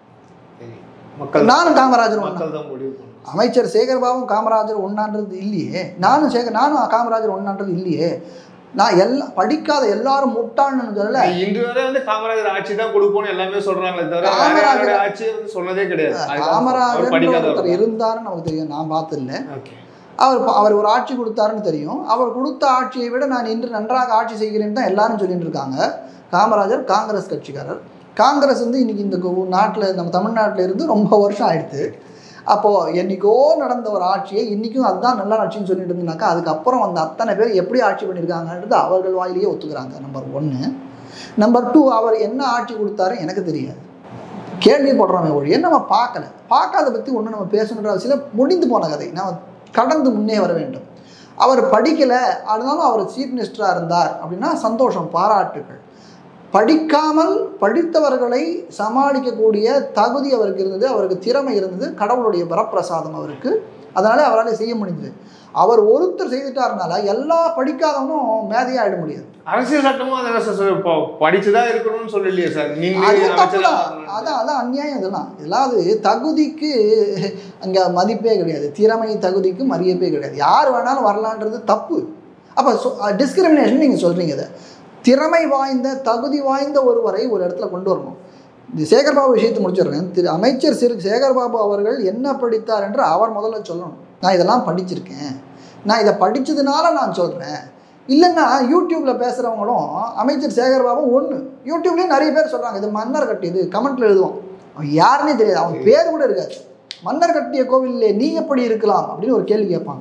[SPEAKER 3] மக்கள்
[SPEAKER 2] நானும் காமராஜர் ஒன்றா
[SPEAKER 3] மக்கள் தான் முடிவு பண்ணணும்
[SPEAKER 2] அமைச்சர் சேகர்பாபும் காமராஜர் ஒன்றான்றது இல்லையே நானும் சேகர் நானும் காமராஜர் ஒன்றான்றது இல்லையே நான் எல்லாம் படிக்காத எல்லாரும் முட்டாள்னு சொல்லல
[SPEAKER 3] இன்று வரை வந்து காமராஜர் ஆட்சி தான் கொடுப்போம்னு எல்லாமே சொல்றாங்களே தவிர வேற
[SPEAKER 2] காமராஜர்
[SPEAKER 3] யாருடைய ஆட்சி வந்து சொன்னதே கிடையாது அதுதான் அவர்
[SPEAKER 2] காமராஜர்
[SPEAKER 3] படிக்காதவர்
[SPEAKER 2] ஒருத்தர்
[SPEAKER 3] தான்.
[SPEAKER 2] இருந்தாருன்னு நமக்கு தெரியும் நான் பார்த்ததில்ல
[SPEAKER 3] Okay.
[SPEAKER 2] அவர் ப- அவர் ஒரு ஆட்சி கொடுத்தாருன்னு தெரியும் அவர் கொடுத்த ஆட்சியை விட நான் இன்று நன்றாக ஆட்சி செய்கிறேன்னு தான் எல்லாரும் சொல்லிட்டு இருக்காங்க காமராஜர் காங்கிரஸ் கட்சிக்காரர் காங்கிரஸ் வந்து இன்னைக்கு இந்த நாட்டில் நம்ம தமிழ்நாட்டில் இருந்து ரொம்ப வருஷம் ஆயிடுத்து அப்போது என்னைக்கோ நடந்த ஒரு ஆட்சியை இன்றைக்கும் அதுதான் நல்ல ஆட்சின்னு சொல்லிட்டு இருந்தாக்கா அதுக்கப்புறம் அந்த அத்தனை பேர் எப்படி ஆட்சி பண்ணியிருக்காங்கன்றது அவர்கள் வாயிலேயே ஒத்துக்கிறாங்க நம்பர் ஒன்று நம்பர் டூ அவர் என்ன ஆட்சி கொடுத்தாரு எனக்கு தெரியாது கேள்விப்படுறோமே ஒழிய நம்ம பார்க்கல பார்க்காத பற்றி ஒன்றும் நம்ம பேசணுன்ற அவசியம் முடிந்து போன கதை நம்ம கடந்து முன்னே வர வேண்டும் அவர் படிக்கலை அதனாலும் அவர் சீஃப் மினிஸ்டராக இருந்தார் அப்படின்னா சந்தோஷம் பாராட்டுகள் படிக்காமல் படித்தவர்களை சமாளிக்கக்கூடிய தகுதி அவருக்கு இருந்தது அவருக்கு திறமை இருந்தது கடவுளுடைய வரப்பிரசாதம் அவருக்கு அதனால அவரால் செய்ய முடிஞ்சது அவர் ஒருத்தர் செய்துட்டாருனால எல்லா படிக்காதவனும் மேதையாயிட முடியாது
[SPEAKER 3] அரசியல் சட்டமும் அதை சார் சொல்லுது. இப்போ படிச்சுதான் இருக்கணும்னு சொல்லலையே சார் நீங்க
[SPEAKER 2] அது தப்பு
[SPEAKER 3] அமைச்சரா
[SPEAKER 2] தான்
[SPEAKER 3] வரணும்னு.
[SPEAKER 2] அதான் அதான் அநியாயம் இதெல்லாம் இதெல்லாம் அது தகுதிக்கு அங்கே மதிப்பே கிடையாது திறமை தகுதிக்கு மதிப்பே கிடையாது யார் வேணாலும் வரலான்றது தப்பு அப்போ டிஸ்கிரிமினேஷன் நீங்கள் சொல்கிறீங்க இதை திறமை வாய்ந்த தகுதி வாய்ந்த ஒருவரை ஒரு இடத்துல கொண்டு வரணும் இந்த சேகர்பாபு விஷயத்தை முடிச்சிடுறேன் திரு அமைச்சர் சிறு சேகர்பாபு அவர்கள் என்ன படித்தார் என்று அவர் முதல்ல சொல்லணும் நான் இதெல்லாம் படிச்சிருக்கேன் நான் இதை படித்ததுனால நான் சொல்கிறேன் இல்லைன்னா யூடியூப்பில் பேசுகிறவங்களும் அமைச்சர் சேகர்பாபு ஒன்று யூடியூப்லேயும் நிறைய பேர் சொல்கிறாங்க இது மன்னர் கட்டியது கமெண்ட்டில் எழுதுவான் அவன் யாருன்னே தெரியாது அவன் பேர் கூட இருக்காது மன்னர் கட்டிய கோவிலே நீ எப்படி இருக்கலாம் அப்படின்னு ஒரு கேள்வி கேட்பாங்க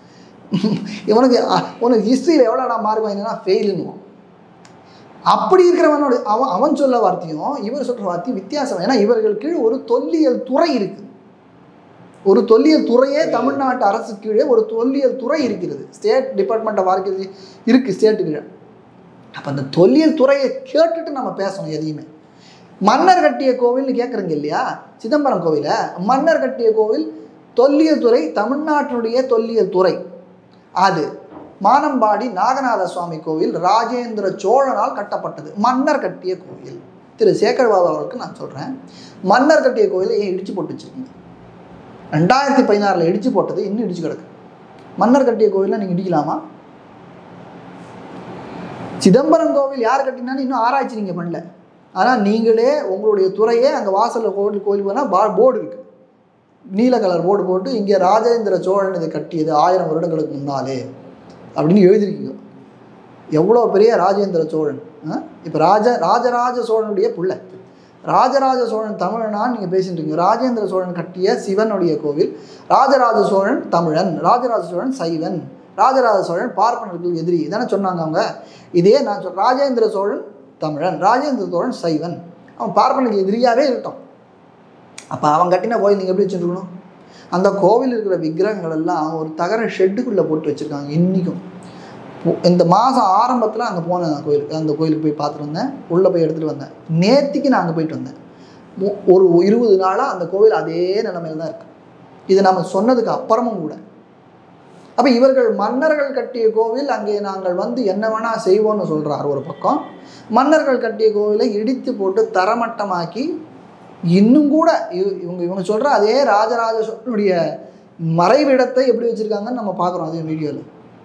[SPEAKER 2] இவனுக்கு அ- உனக்கு ஹிஸ்ட்ரியில் எவ்வளோடா மார்க் வாங்கினா ஃபெயிலுன்னுவான் அப்படி இருக்கிறவனோட அவன் அவன் சொல்ல வார்த்தையும் இவர் சொல்கிற வார்த்தையும் வித்தியாசம் ஏன்னா இவர்கள் கீழ் ஒரு தொல்லியல் துறை இருக்குது ஒரு தொல்லியல் துறையே தமிழ்நாட்டு அரசு கீழே ஒரு தொல்லியல் துறை இருக்கிறது ஸ்டேட் டிபார்ட்மெண்ட் ஆஃப் ஆர்கியலஜி இருக்குது ஸ்டேட்டு கீழே அப்போ அந்த தொல்லியல் துறையை கேட்டுட்டு நம்ம பேசணும் எதையுமே மன்னர் கட்டிய கோவில்னு கேட்குறீங்க இல்லையா சிதம்பரம் கோவிலை மன்னர் கட்டிய கோவில் தொல்லியல் துறை தமிழ்நாட்டினுடைய தொல்லியல் துறை அது மானம்பாடி நாகநாத சுவாமி கோவில் ராஜேந்திர சோழனால் கட்டப்பட்டது மன்னர் கட்டிய கோவில் திரு சேகர்பாபு அவர்களுக்கு நான் சொல்கிறேன் மன்னர் கட்டிய கோவிலை ஏன் இடிச்சு போட்டு வச்சிருக்கீங்க ரெண்டாயிரத்தி பதினாறில் இடிச்சு போட்டது இன்னும் இடிச்சு கிடக்கு மன்னர் கட்டிய கோவிலை நீங்கள் இடிக்கலாமா சிதம்பரம் கோவில் யார் கட்டினான்னு இன்னும் ஆராய்ச்சி நீங்கள் பண்ணல ஆனால் நீங்களே உங்களுடைய துறையே அங்கே வாசலில் கோவில் கோவில் போனால் பா போர்டு இருக்குது நீல கலர் போர்டு போட்டு இங்கே ராஜேந்திர சோழன் இதை கட்டியது ஆயிரம் வருடங்களுக்கு முன்னாலே அப்படின்னு எழுதிருக்கீங்க எவ்வளோ பெரிய ராஜேந்திர சோழன் இப்போ ராஜ ராஜராஜ சோழனுடைய பிள்ளை ராஜராஜ சோழன் தமிழனான்னு நீங்கள் பேசிட்டு இருக்கீங்க ராஜேந்திர சோழன் கட்டிய சிவனுடைய கோவில் ராஜராஜ சோழன் தமிழன் ராஜராஜ சோழன் சைவன் ராஜராஜ சோழன் பார்ப்பனர்கள் எதிரி இதானே சொன்னாங்க அவங்க இதே நான் சொல் ராஜேந்திர சோழன் தமிழன் ராஜேந்திர சோழன் சைவன் அவன் பார்ப்பனுக்கு எதிரியாகவே இருக்கட்டும் அப்போ அவன் கட்டின கோயில் நீங்கள் எப்படி வச்சுருக்கணும் அந்த கோவில் இருக்கிற விக்கிரகங்கள் எல்லாம் ஒரு தகர ஷெட்டுக்குள்ளே போட்டு வச்சுருக்காங்க இன்றைக்கும் இந்த மாதம் ஆரம்பத்தில் அங்கே போனேன் நான் கோயிலுக்கு அந்த கோயிலுக்கு போய் பார்த்துட்டு வந்தேன் உள்ளே போய் எடுத்துகிட்டு வந்தேன் நேத்திக்கு நான் அங்கே போயிட்டு வந்தேன் மு- ஒரு இருபது நாளாக அந்த கோவில் அதே நிலைமையில் தான் இருக்குது இது நம்ம சொன்னதுக்கு அப்புறமும் கூட அப்போ இவர்கள் மன்னர்கள் கட்டிய கோவில் அங்கே நாங்கள் வந்து என்ன வேணால் செய்வோம்னு சொல்கிறார் ஒரு பக்கம் மன்னர்கள் கட்டிய கோவிலை இடித்து போட்டு தரமட்டமாக்கி இன்னும் கூட இவ- இவங்க இவங்க சொல்கிற அதே ராஜராஜ சோழனுடைய மறைவிடத்தை எப்படி வச்சுருக்காங்கன்னு நம்ம பார்க்குறோம் அதே வீடியோவில்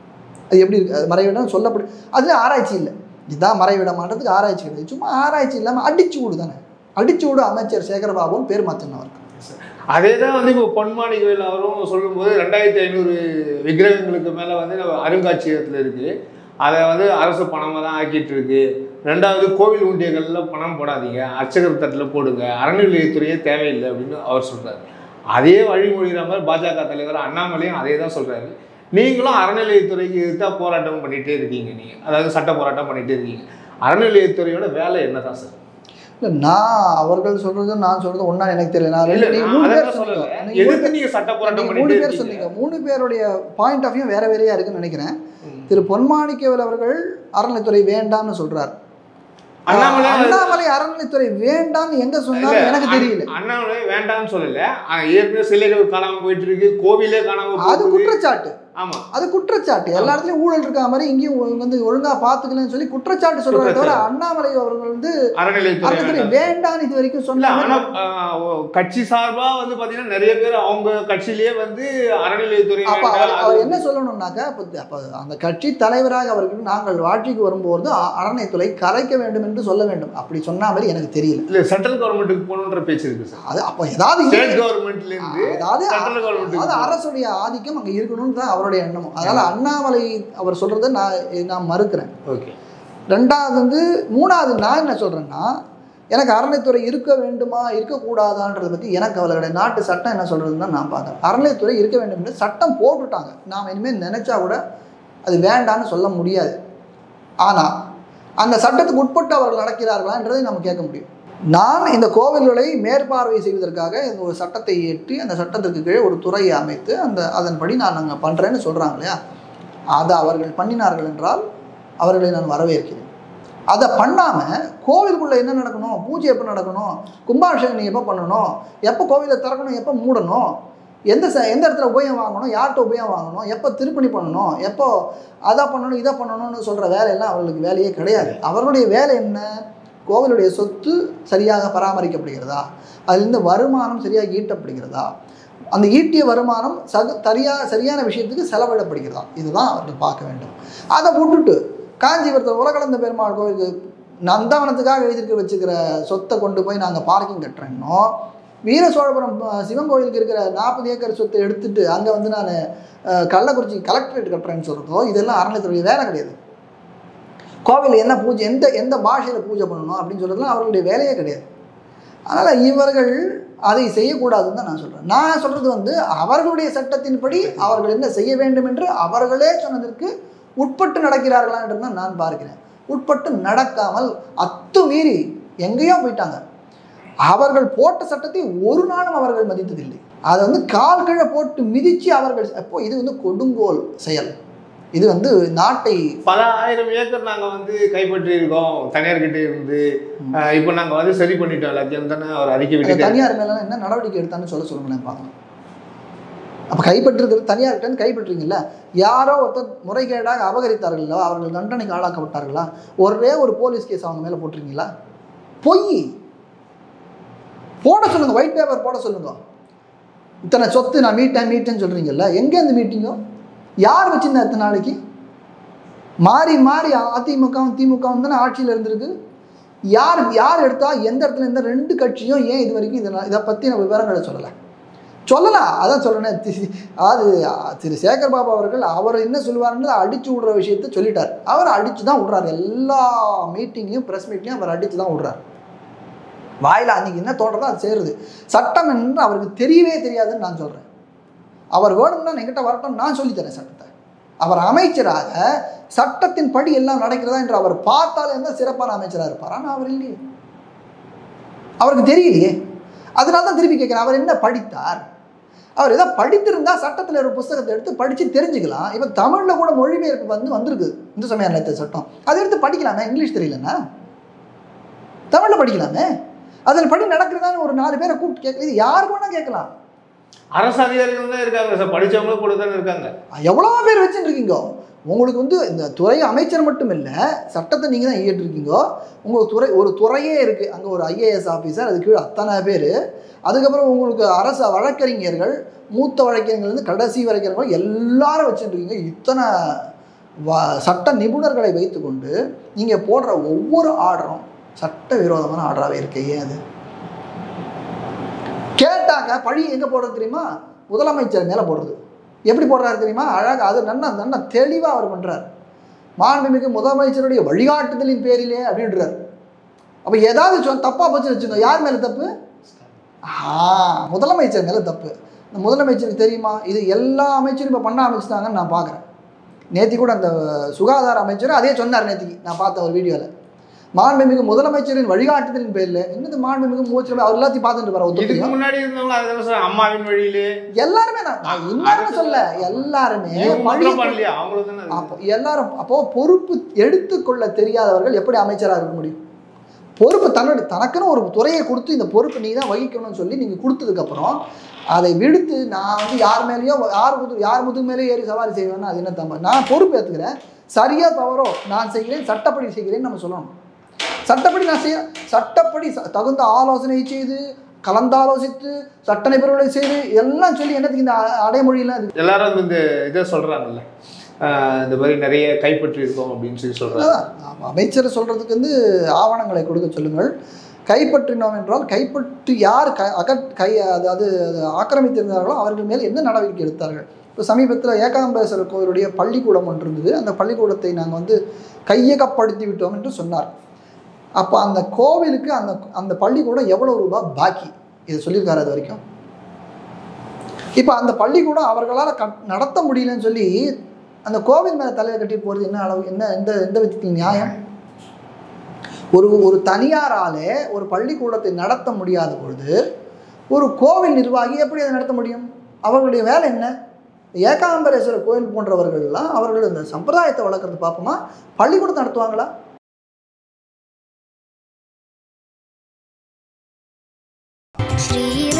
[SPEAKER 2] அது எப்படி இருக்கு அது மறைவிடம் சொல்லப்படு அதில் ஆராய்ச்சி இல்லை இதுதான் மறைவிடமான்றதுக்கு ஆராய்ச்சி கிடையாது சும்மா ஆராய்ச்சி இல்லாமல் அடிச்சு விடு தானே அடிச்சு விடு அமைச்சர் சேகரபாபுவும் பேர் மாற்றினவருக்கு
[SPEAKER 3] அதே தான் வந்து இப்போ பொன்மாணி கோயில் அவரும் சொல்லும்போது ரெண்டாயிரத்தி ஐநூறு விக்கிரகங்களுக்கு மேலே வந்து நம்ம அருங்காட்சியகத்தில் இருக்குது அதை வந்து அரசு பணமாக தான் ஆக்கிட்டு இருக்கு ரெண்டாவது கோவில் உண்டியங்களில் பணம் போடாதீங்க அர்ச்சகர் தட்டில் போடுங்க அறநிலையத்துறையே தேவையில்லை அப்படின்னு அவர் சொல்கிறார் அதே வழிமொழிகிற மாதிரி பாஜக தலைவர் அண்ணாமலையும் அதே தான் சொல்கிறாரு நீங்களும் அறநிலையத்துறைக்கு எதிர்த்தா போராட்டம் பண்ணிகிட்டே இருக்கீங்க நீங்கள் அதாவது சட்ட போராட்டம் பண்ணிகிட்டே இருக்கீங்க அறநிலையத்துறையோட வேலை என்ன தான் சார்
[SPEAKER 2] இல்லை நான் அவர்கள் சொல்கிறதும் நான் சொல்கிறதும் ஒன்றா எனக்கு தெரியல நான்
[SPEAKER 3] இல்ல,
[SPEAKER 2] ரெண்டு நீங்க
[SPEAKER 3] நான்
[SPEAKER 2] மூணு
[SPEAKER 3] அதை
[SPEAKER 2] பேர்
[SPEAKER 3] தான் சொல்லல.
[SPEAKER 2] சொன்னீங்க நீங்க மூணு
[SPEAKER 3] எதுக்கு நீங்க சட்ட போராட்டம்
[SPEAKER 2] நீங்க மூணு
[SPEAKER 3] பண்ணிட்டே
[SPEAKER 2] பேர்
[SPEAKER 3] இருக்கீங்க?
[SPEAKER 2] சொன்னீங்க மூணு பேருடைய பாயிண்ட் ஆஃப் வியூ வேற வேறையா இருக்குன்னு நினைக்கிறேன்
[SPEAKER 3] ம்.
[SPEAKER 2] திரு பொன்மாணிக்கவேல் அவர்கள் அறநிலைத்துறை வேண்டாம்னு சொல்றார்
[SPEAKER 3] அண்ணாமலை
[SPEAKER 2] அண்ணாமலை அறநிலைத்துறை வேண்டாம்னு எங்க சொன்னாரு
[SPEAKER 3] இல்ல,
[SPEAKER 2] எனக்கு தெரியல
[SPEAKER 3] அண்ணாமலை வேண்டாம்னு சொல்லல ஆனா, ஏற்கனவே சிலைகள் காணாம போயிட்டு இருக்கு கோவிலே காணாம
[SPEAKER 2] அது
[SPEAKER 3] போகுது
[SPEAKER 2] குற்றச்சாட்டு
[SPEAKER 3] ஆமா
[SPEAKER 2] அது குற்றச்சாட்டு எல்லா இடத்துலயும் ஊழல் இருக்கா மாதிரி இங்கேயும் ஒ- வந்து ஒழுங்கா பாத்துக்கலன்னு சொல்லி குற்றச்சாட்டு சொல்றாரு தவிர அண்ணாமலை அவர்கள் வந்து
[SPEAKER 3] அறநிலையத்துறை
[SPEAKER 2] அறநிலைத்துறை
[SPEAKER 3] வேண்டாம்.
[SPEAKER 2] வேண்டாம்னு இது வரைக்கும்
[SPEAKER 3] இல்ல
[SPEAKER 2] சொன்னாங்க
[SPEAKER 3] ஆனா ஆஹ், ஓ, கட்சி சார்பா வந்து பாத்தீங்கன்னா நிறைய பேர் அவங்க கட்சியிலேயே வந்து அறநிலையத்துறை
[SPEAKER 2] அப்ப அவர்
[SPEAKER 3] வேண்டாம்,
[SPEAKER 2] அவர்
[SPEAKER 3] அது-
[SPEAKER 2] என்ன சொல்லணும்னாக்கா அப்ப அப்ப அந்த கட்சி தலைவராக அவர்கள் நாங்கள் ஆட்சிக்கு வரும்போது அ- அறநிலைத்துறை கலைக்க வேண்டும் என்று சொல்ல வேண்டும் அப்படி சொன்ன மாதிரி எனக்கு தெரியல
[SPEAKER 3] இல்ல சென்ட்ரல் கவர்மெண்ட்டுக்கு போகணுன்ற பேச்சு இருக்கு சார்
[SPEAKER 2] அது அப்ப ஏதாவது
[SPEAKER 3] ஸ்டேட் கவர்மெண்ட்ல இருந்து
[SPEAKER 2] அதாவது
[SPEAKER 3] சென்ட்ரல்
[SPEAKER 2] அதாவது
[SPEAKER 3] கவர்மெண்ட்டுக்கு
[SPEAKER 2] அரசுடைய ஆதிக்கம் அங்க இருக்கணும்னு தான் அவருடைய எண்ணம் அதனால அண்ணாமலை அவர் சொல்றதை நான் நான் மறுக்கிறேன்
[SPEAKER 3] ஓகே
[SPEAKER 2] ரெண்டாவது வந்து மூணாவது நான் என்ன சொல்றேன்னா எனக்கு அறநிலைத்துறை இருக்க வேண்டுமா இருக்கக்கூடாதான்றதை பற்றி எனக்கு கவலை கிடையாது நாட்டு சட்டம் என்ன சொல்றதுன்னு தான் நான் பார்க்குறேன் அறநிலைத்துறை இருக்க வேண்டும் என்று சட்டம் போட்டுட்டாங்க நாம் இனிமேல் நினைச்சா கூட அது வேண்டான்னு சொல்ல முடியாது ஆனால் அந்த சட்டத்துக்கு உட்பட்டு அவர்கள் நடக்கிறார்களான்றதை நம்ம கேட்க முடியும் நான் இந்த கோவில்களை மேற்பார்வை செய்வதற்காக இந்த ஒரு சட்டத்தை இயற்றி அந்த சட்டத்திற்கு கீழே ஒரு துறையை அமைத்து அந்த அதன்படி நான் நாங்கள் பண்ணுறேன்னு சொல்கிறாங்க இல்லையா அதை அவர்கள் பண்ணினார்கள் என்றால் அவர்களை நான் வரவேற்கிறேன் அதை பண்ணாமல் கோவிலுக்குள்ளே என்ன நடக்கணும் பூஜை எப்போ நடக்கணும் கும்பாபிஷேகம் நீ எப்போ பண்ணணும் எப்போ கோவிலை திறக்கணும் எப்போ மூடணும் எந்த ச எந்த இடத்துல உபயம் வாங்கணும் யார்கிட்ட உபயம் வாங்கணும் எப்போ திருப்பணி பண்ணணும் எப்போ அதை பண்ணணும் இதை பண்ணணும்னு சொல்கிற வேலையெல்லாம் அவர்களுக்கு வேலையே கிடையாது அவர்களுடைய வேலை என்ன கோவிலுடைய சொத்து சரியாக பராமரிக்கப்படுகிறதா அதிலிருந்து வருமானம் சரியாக ஈட்டப்படுகிறதா அந்த ஈட்டிய வருமானம் சக சரியா சரியான விஷயத்துக்கு செலவிடப்படுகிறதா இதுதான் அவர்கள் பார்க்க வேண்டும் அதை விட்டுட்டு காஞ்சிபுரத்தில் உலகளந்த பெருமாள் கோவிலுக்கு நந்தவனத்துக்காக எழுதிருக்க வச்சுக்கிற சொத்தை கொண்டு போய் நாங்கள் பார்க்கிங் கட்டுறேன்னோ வீர சோழபுரம் அஹ், சிவன் கோயிலுக்கு இருக்கிற நாற்பது ஏக்கர் சொத்தை எடுத்துட்டு அங்கே வந்து நான் கள்ளக்குறிச்சி கலெக்டரேட் கட்டுறேன்னு சொல்கிறதோ இதெல்லாம் அறநிலைத்துறை வேலை கிடையாது கோவில் என்ன பூஜை எந்த எந்த பாஷையில் பூஜை பண்ணணும் அப்படின்னு சொல்கிறதுலாம் அவர்களுடைய வேலையே கிடையாது அதனால் இவர்கள் அதை செய்யக்கூடாதுன்னு தான் நான் சொல்கிறேன் நான் சொல்கிறது வந்து அவர்களுடைய சட்டத்தின்படி அவர்கள் என்ன செய்ய வேண்டும் என்று அவர்களே சொன்னதற்கு உட்பட்டு நடக்கிறார்களா என்று தான் நான் பார்க்கிறேன் உட்பட்டு நடக்காமல் அத்துமீறி எங்கேயோ போயிட்டாங்க அவர்கள் போட்ட சட்டத்தை ஒரு நாளும் அவர்கள் மதித்ததில்லை அதை வந்து கால் கீழே போட்டு மிதித்து அவர்கள் அப்போ இது வந்து கொடுங்கோல் செயல் இது வந்து நாட்டை
[SPEAKER 3] பல ஆயிரம் ஏக்கர் நாங்க வந்து கைப்பற்றி இருக்கோம் தனியார் கிட்ட இருந்து ஆஹ், இப்போ நாங்க வந்து சரி பண்ணிட்டோம் எல்லாத்தையும் தானே அவர் அறிக்கை
[SPEAKER 2] அந்த
[SPEAKER 3] விட்டுட்டு
[SPEAKER 2] தனியார் மேல என்ன நடவடிக்கை எடுத்தான்னு சொல்ல சொல்லுங்களேன் பார்க்கலாம் அப்போ கைப்பற்றிருக்கிறது தனியார்கிட்ட கைப்பற்றீங்கல்ல யாரோ ஒருத்தர் முறைகேடாக அபகரித்தார்களோ அவர்கள் தண்டனைக்கு ஆளாக்கப்பட்டார்களா ஒரே ஒரு போலீஸ் கேஸ் அவங்க மேலே போட்டிருக்கீங்களா பொய் போட சொல்லுங்க ஒயிட் பேப்பர் போட சொல்லுங்க இத்தனை சொத்து நான் மீட்டேன் மீட்டேன்னு சொல்றீங்கல்ல எங்கேருந்து மீட்டிங்கோ யார் வச்சிருந்தா இத்தனை நாளைக்கு மாறி மாறி அதிமுகவும் திமுகவும் தானே ஆட்சியில் இருந்திருக்கு யார் யார் எடுத்தா எந்த இடத்துல எந்த ரெண்டு கட்சியும் ஏன் இது வரைக்கும் இதை இதை பற்றின விவரங்களை சொல்லலை சொல்லலாம் அதான் சொல்கிறேன் அதாவது அஹ், திரு சேகர் பாபு அவர்கள் அவர் என்ன சொல்லுவாருன்னு அடிச்சு விடுற விஷயத்த சொல்லிட்டார் அவர் அடிச்சு தான் விடுறாரு எல்லா மீட்டிங்லையும் ப்ரெஸ் மீட்லையும் அவர் அடிச்சு தான் விடுறாரு வாயில அன்னைக்கு என்ன தோன்றதோ அது செய்கிறது சட்டம் என்று அவருக்கு தெரியவே தெரியாதுன்னு நான் சொல்கிறேன் அவர் வேணும்னா என்கிட்ட வரட்டும் நான் சொல்லித்தரேன் சட்டத்தை அவர் அமைச்சராக சட்டத்தின் படி எல்லாம் நடக்கிறதா என்று அவர் பார்த்தாலே இருந்தால் சிறப்பான அமைச்சராக இருப்பார் ஆனால் அவர் இல்லையே அவருக்கு தெரியலையே அதனால தான் திருப்பி கேட்குறேன் அவர் என்ன படித்தார் அவர் ஏதோ படித்திருந்தா சட்டத்தில் ஒரு புஸ்தகத்தை எடுத்து படித்து தெரிஞ்சுக்கலாம் இப்போ தமிழில் கூட மொழிபெயர்ப்பு வந்து வந்திருக்கு இந்து சமய அறநிலையத்துறை சட்டம் அதை எடுத்து படிக்கலாமே இங்கிலீஷ் தெரியலன்னா தமிழில் படிக்கலாமே அதில் படி நடக்கிறதான்னு ஒரு நாலு பேரை கூப்பிட்டு கேட்க இது யாருக்கு வேணால் கேட்கலாம்
[SPEAKER 3] அரசு அதிகாரிகள் தான் இருக்காங்க சார் படிச்சவங்களும் கூட தானே இருக்காங்க
[SPEAKER 2] எவ்வளோ பேர் வச்சுட்டு இருக்கீங்க உங்களுக்கு வந்து இந்த துறை அமைச்சர் மட்டும் இல்லை சட்டத்தை நீங்கள் தான் இயற்றிருக்கீங்க உங்கள் துறை ஒரு துறையே இருக்குது அங்கே ஒரு ஐஏஎஸ் ஆஃபீஸர் அது கீழே அத்தனை பேர் அதுக்கப்புறம் உங்களுக்கு அரசு வழக்கறிஞர்கள் மூத்த வழக்கறிஞர்லேருந்து கடைசி வழக்கறிஞர்கள் எல்லாரும் வச்சுருக்கீங்க இத்தனை வ சட்ட நிபுணர்களை வைத்துக்கொண்டு நீங்கள் போடுற ஒவ்வொரு ஆர்டரும் சட்ட விரோதமான ஆர்டராகவே இருக்கு ஏன் அது கேட்டாக்க பழி எங்கே போடுறது தெரியுமா முதலமைச்சர் மேலே போடுறது எப்படி போடுறாரு தெரியுமா அழகாக அது நன்னா நன்னா தெளிவாக அவர் பண்ணுறார் மாண்புமிகு முதலமைச்சருடைய வழிகாட்டுதலின் பேரிலே அப்படின்றார் அப்போ ஏதாவது சொல் தப்பாக போச்சு வச்சுக்கோங்க யார் மேலே தப்பு ஆ முதலமைச்சர் மேலே தப்பு இந்த முதலமைச்சருக்கு தெரியுமா இது எல்லா அமைச்சரும் இப்போ பண்ண ஆரம்பிச்சிட்டாங்கன்னு நான் பார்க்குறேன் நேத்தி கூட அந்த சுகாதார அமைச்சர் அதே சொன்னார் நேத்திக்கு நான் பார்த்த ஒரு வீடியோவில் மாண்புமிகு முதலமைச்சரின் வழிகாட்டுதலின் பேரில் என்னது மாண்புமிகு முதலமைச்சர் அவர் எல்லாத்தையும் பார்த்துட்டு வர
[SPEAKER 3] இதுக்கு
[SPEAKER 2] ஒத்துழைக்கும்
[SPEAKER 3] முன்னாடி இருந்தவங்க அதுதான் சொல்றாங்க, அம்மாவின் வழியிலே
[SPEAKER 2] எல்லாருமே தான் நான் எல்லாருமே சொல்ல எல்லாருமே
[SPEAKER 3] இவங்க
[SPEAKER 2] பழி
[SPEAKER 3] மட்டும் பண்ணலையா அவங்களுக்கு தானே அது.
[SPEAKER 2] அப்போ எல்லாரும் அப்போ பொறுப்பு எடுத்துக்கொள்ள தெரியாதவர்கள் எப்படி அமைச்சராக இருக்க முடியும் பொறுப்பு தன்னுடைய தனக்குன்னு ஒரு துறையை கொடுத்து இந்த பொறுப்பு நீ தான் வகிக்கணும்னு சொல்லி நீங்கள் கொடுத்ததுக்கப்புறம் அதை விடுத்து நான் வந்து யார் மேலேயோ யார் முது யார் முதுகு மேலேயோ ஏறி சவாரி செய்வேன்னா அது என்ன தம்பு நான் பொறுப்பு ஏற்றுக்கிறேன் சரியா தவறோ நான் செய்கிறேன் சட்டப்படி செய்கிறேன்னு நம்ம சொல்லணும் சட்டப்படி நான் செய்ய சட்டப்படி ச- தகுந்த ஆலோசனை செய்து கலந்தாலோசித்து சட்ட நிபுணர்களை செய்து எல்லாம் சொல்லி என்னத்துக்கு இந்த அ- அடைமொழியெல்லாம் இருக்கு
[SPEAKER 3] எல்லாரும் வந்து இந்த இதை சொல்றாங்கல்ல ஆஹ் இந்த மாதிரி நிறைய கைப்பற்றி இருக்கோம் அப்படின்னு சொல்லி சொல்றாங்க
[SPEAKER 2] அதான், அமைச்சர் சொல்றதுக்கு வந்து ஆவணங்களை கொடுக்க சொல்லுங்கள் கைப்பற்றினோம் என்றால் கைப்பற்றி யார் க அகற் கை அதாவது அது ஆக்கிரமித்திருந்தார்களோ அவர்கள் மேல் என்ன நடவடிக்கை எடுத்தார்கள் இப்போ சமீபத்தில் ஏகாம்பேஸ்வரர் கோவிலுடைய பள்ளிக்கூடம் ஒன்று இருந்தது அந்த பள்ளிக்கூடத்தை நாங்கள் வந்து கையகப்படுத்தி விட்டோம் என்று சொன்னார் அப்போ அந்த கோவிலுக்கு அந்த அந்த பள்ளிக்கூடம் எவ்வளோ ரூபாய் பாக்கி இதை சொல்லியிருக்காரு அது வரைக்கும் இப்போ அந்த பள்ளிக்கூடம் அவர்களால் கட் நடத்த முடியலன்னு சொல்லி அந்த கோவில் மேலே தலையை கட்டிட்டு போகிறது என்ன அளவு என்ன எந்த எந்த விதத்தில் நியாயம் ஒரு ஒரு தனியாராலே ஒரு பள்ளிக்கூடத்தை நடத்த முடியாத பொழுது ஒரு கோவில் நிர்வாகி எப்படி அதை நடத்த முடியும் அவர்களுடைய வேலை என்ன ஏகாம்பரேஸ்வரர் கோயில் போன்றவர்கள்லாம் அவர்கள் இந்த சம்பிரதாயத்தை வளர்க்குறது பார்ப்போமா பள்ளிக்கூடத்தை நடத்துவாங்களா
[SPEAKER 1] श्रीराम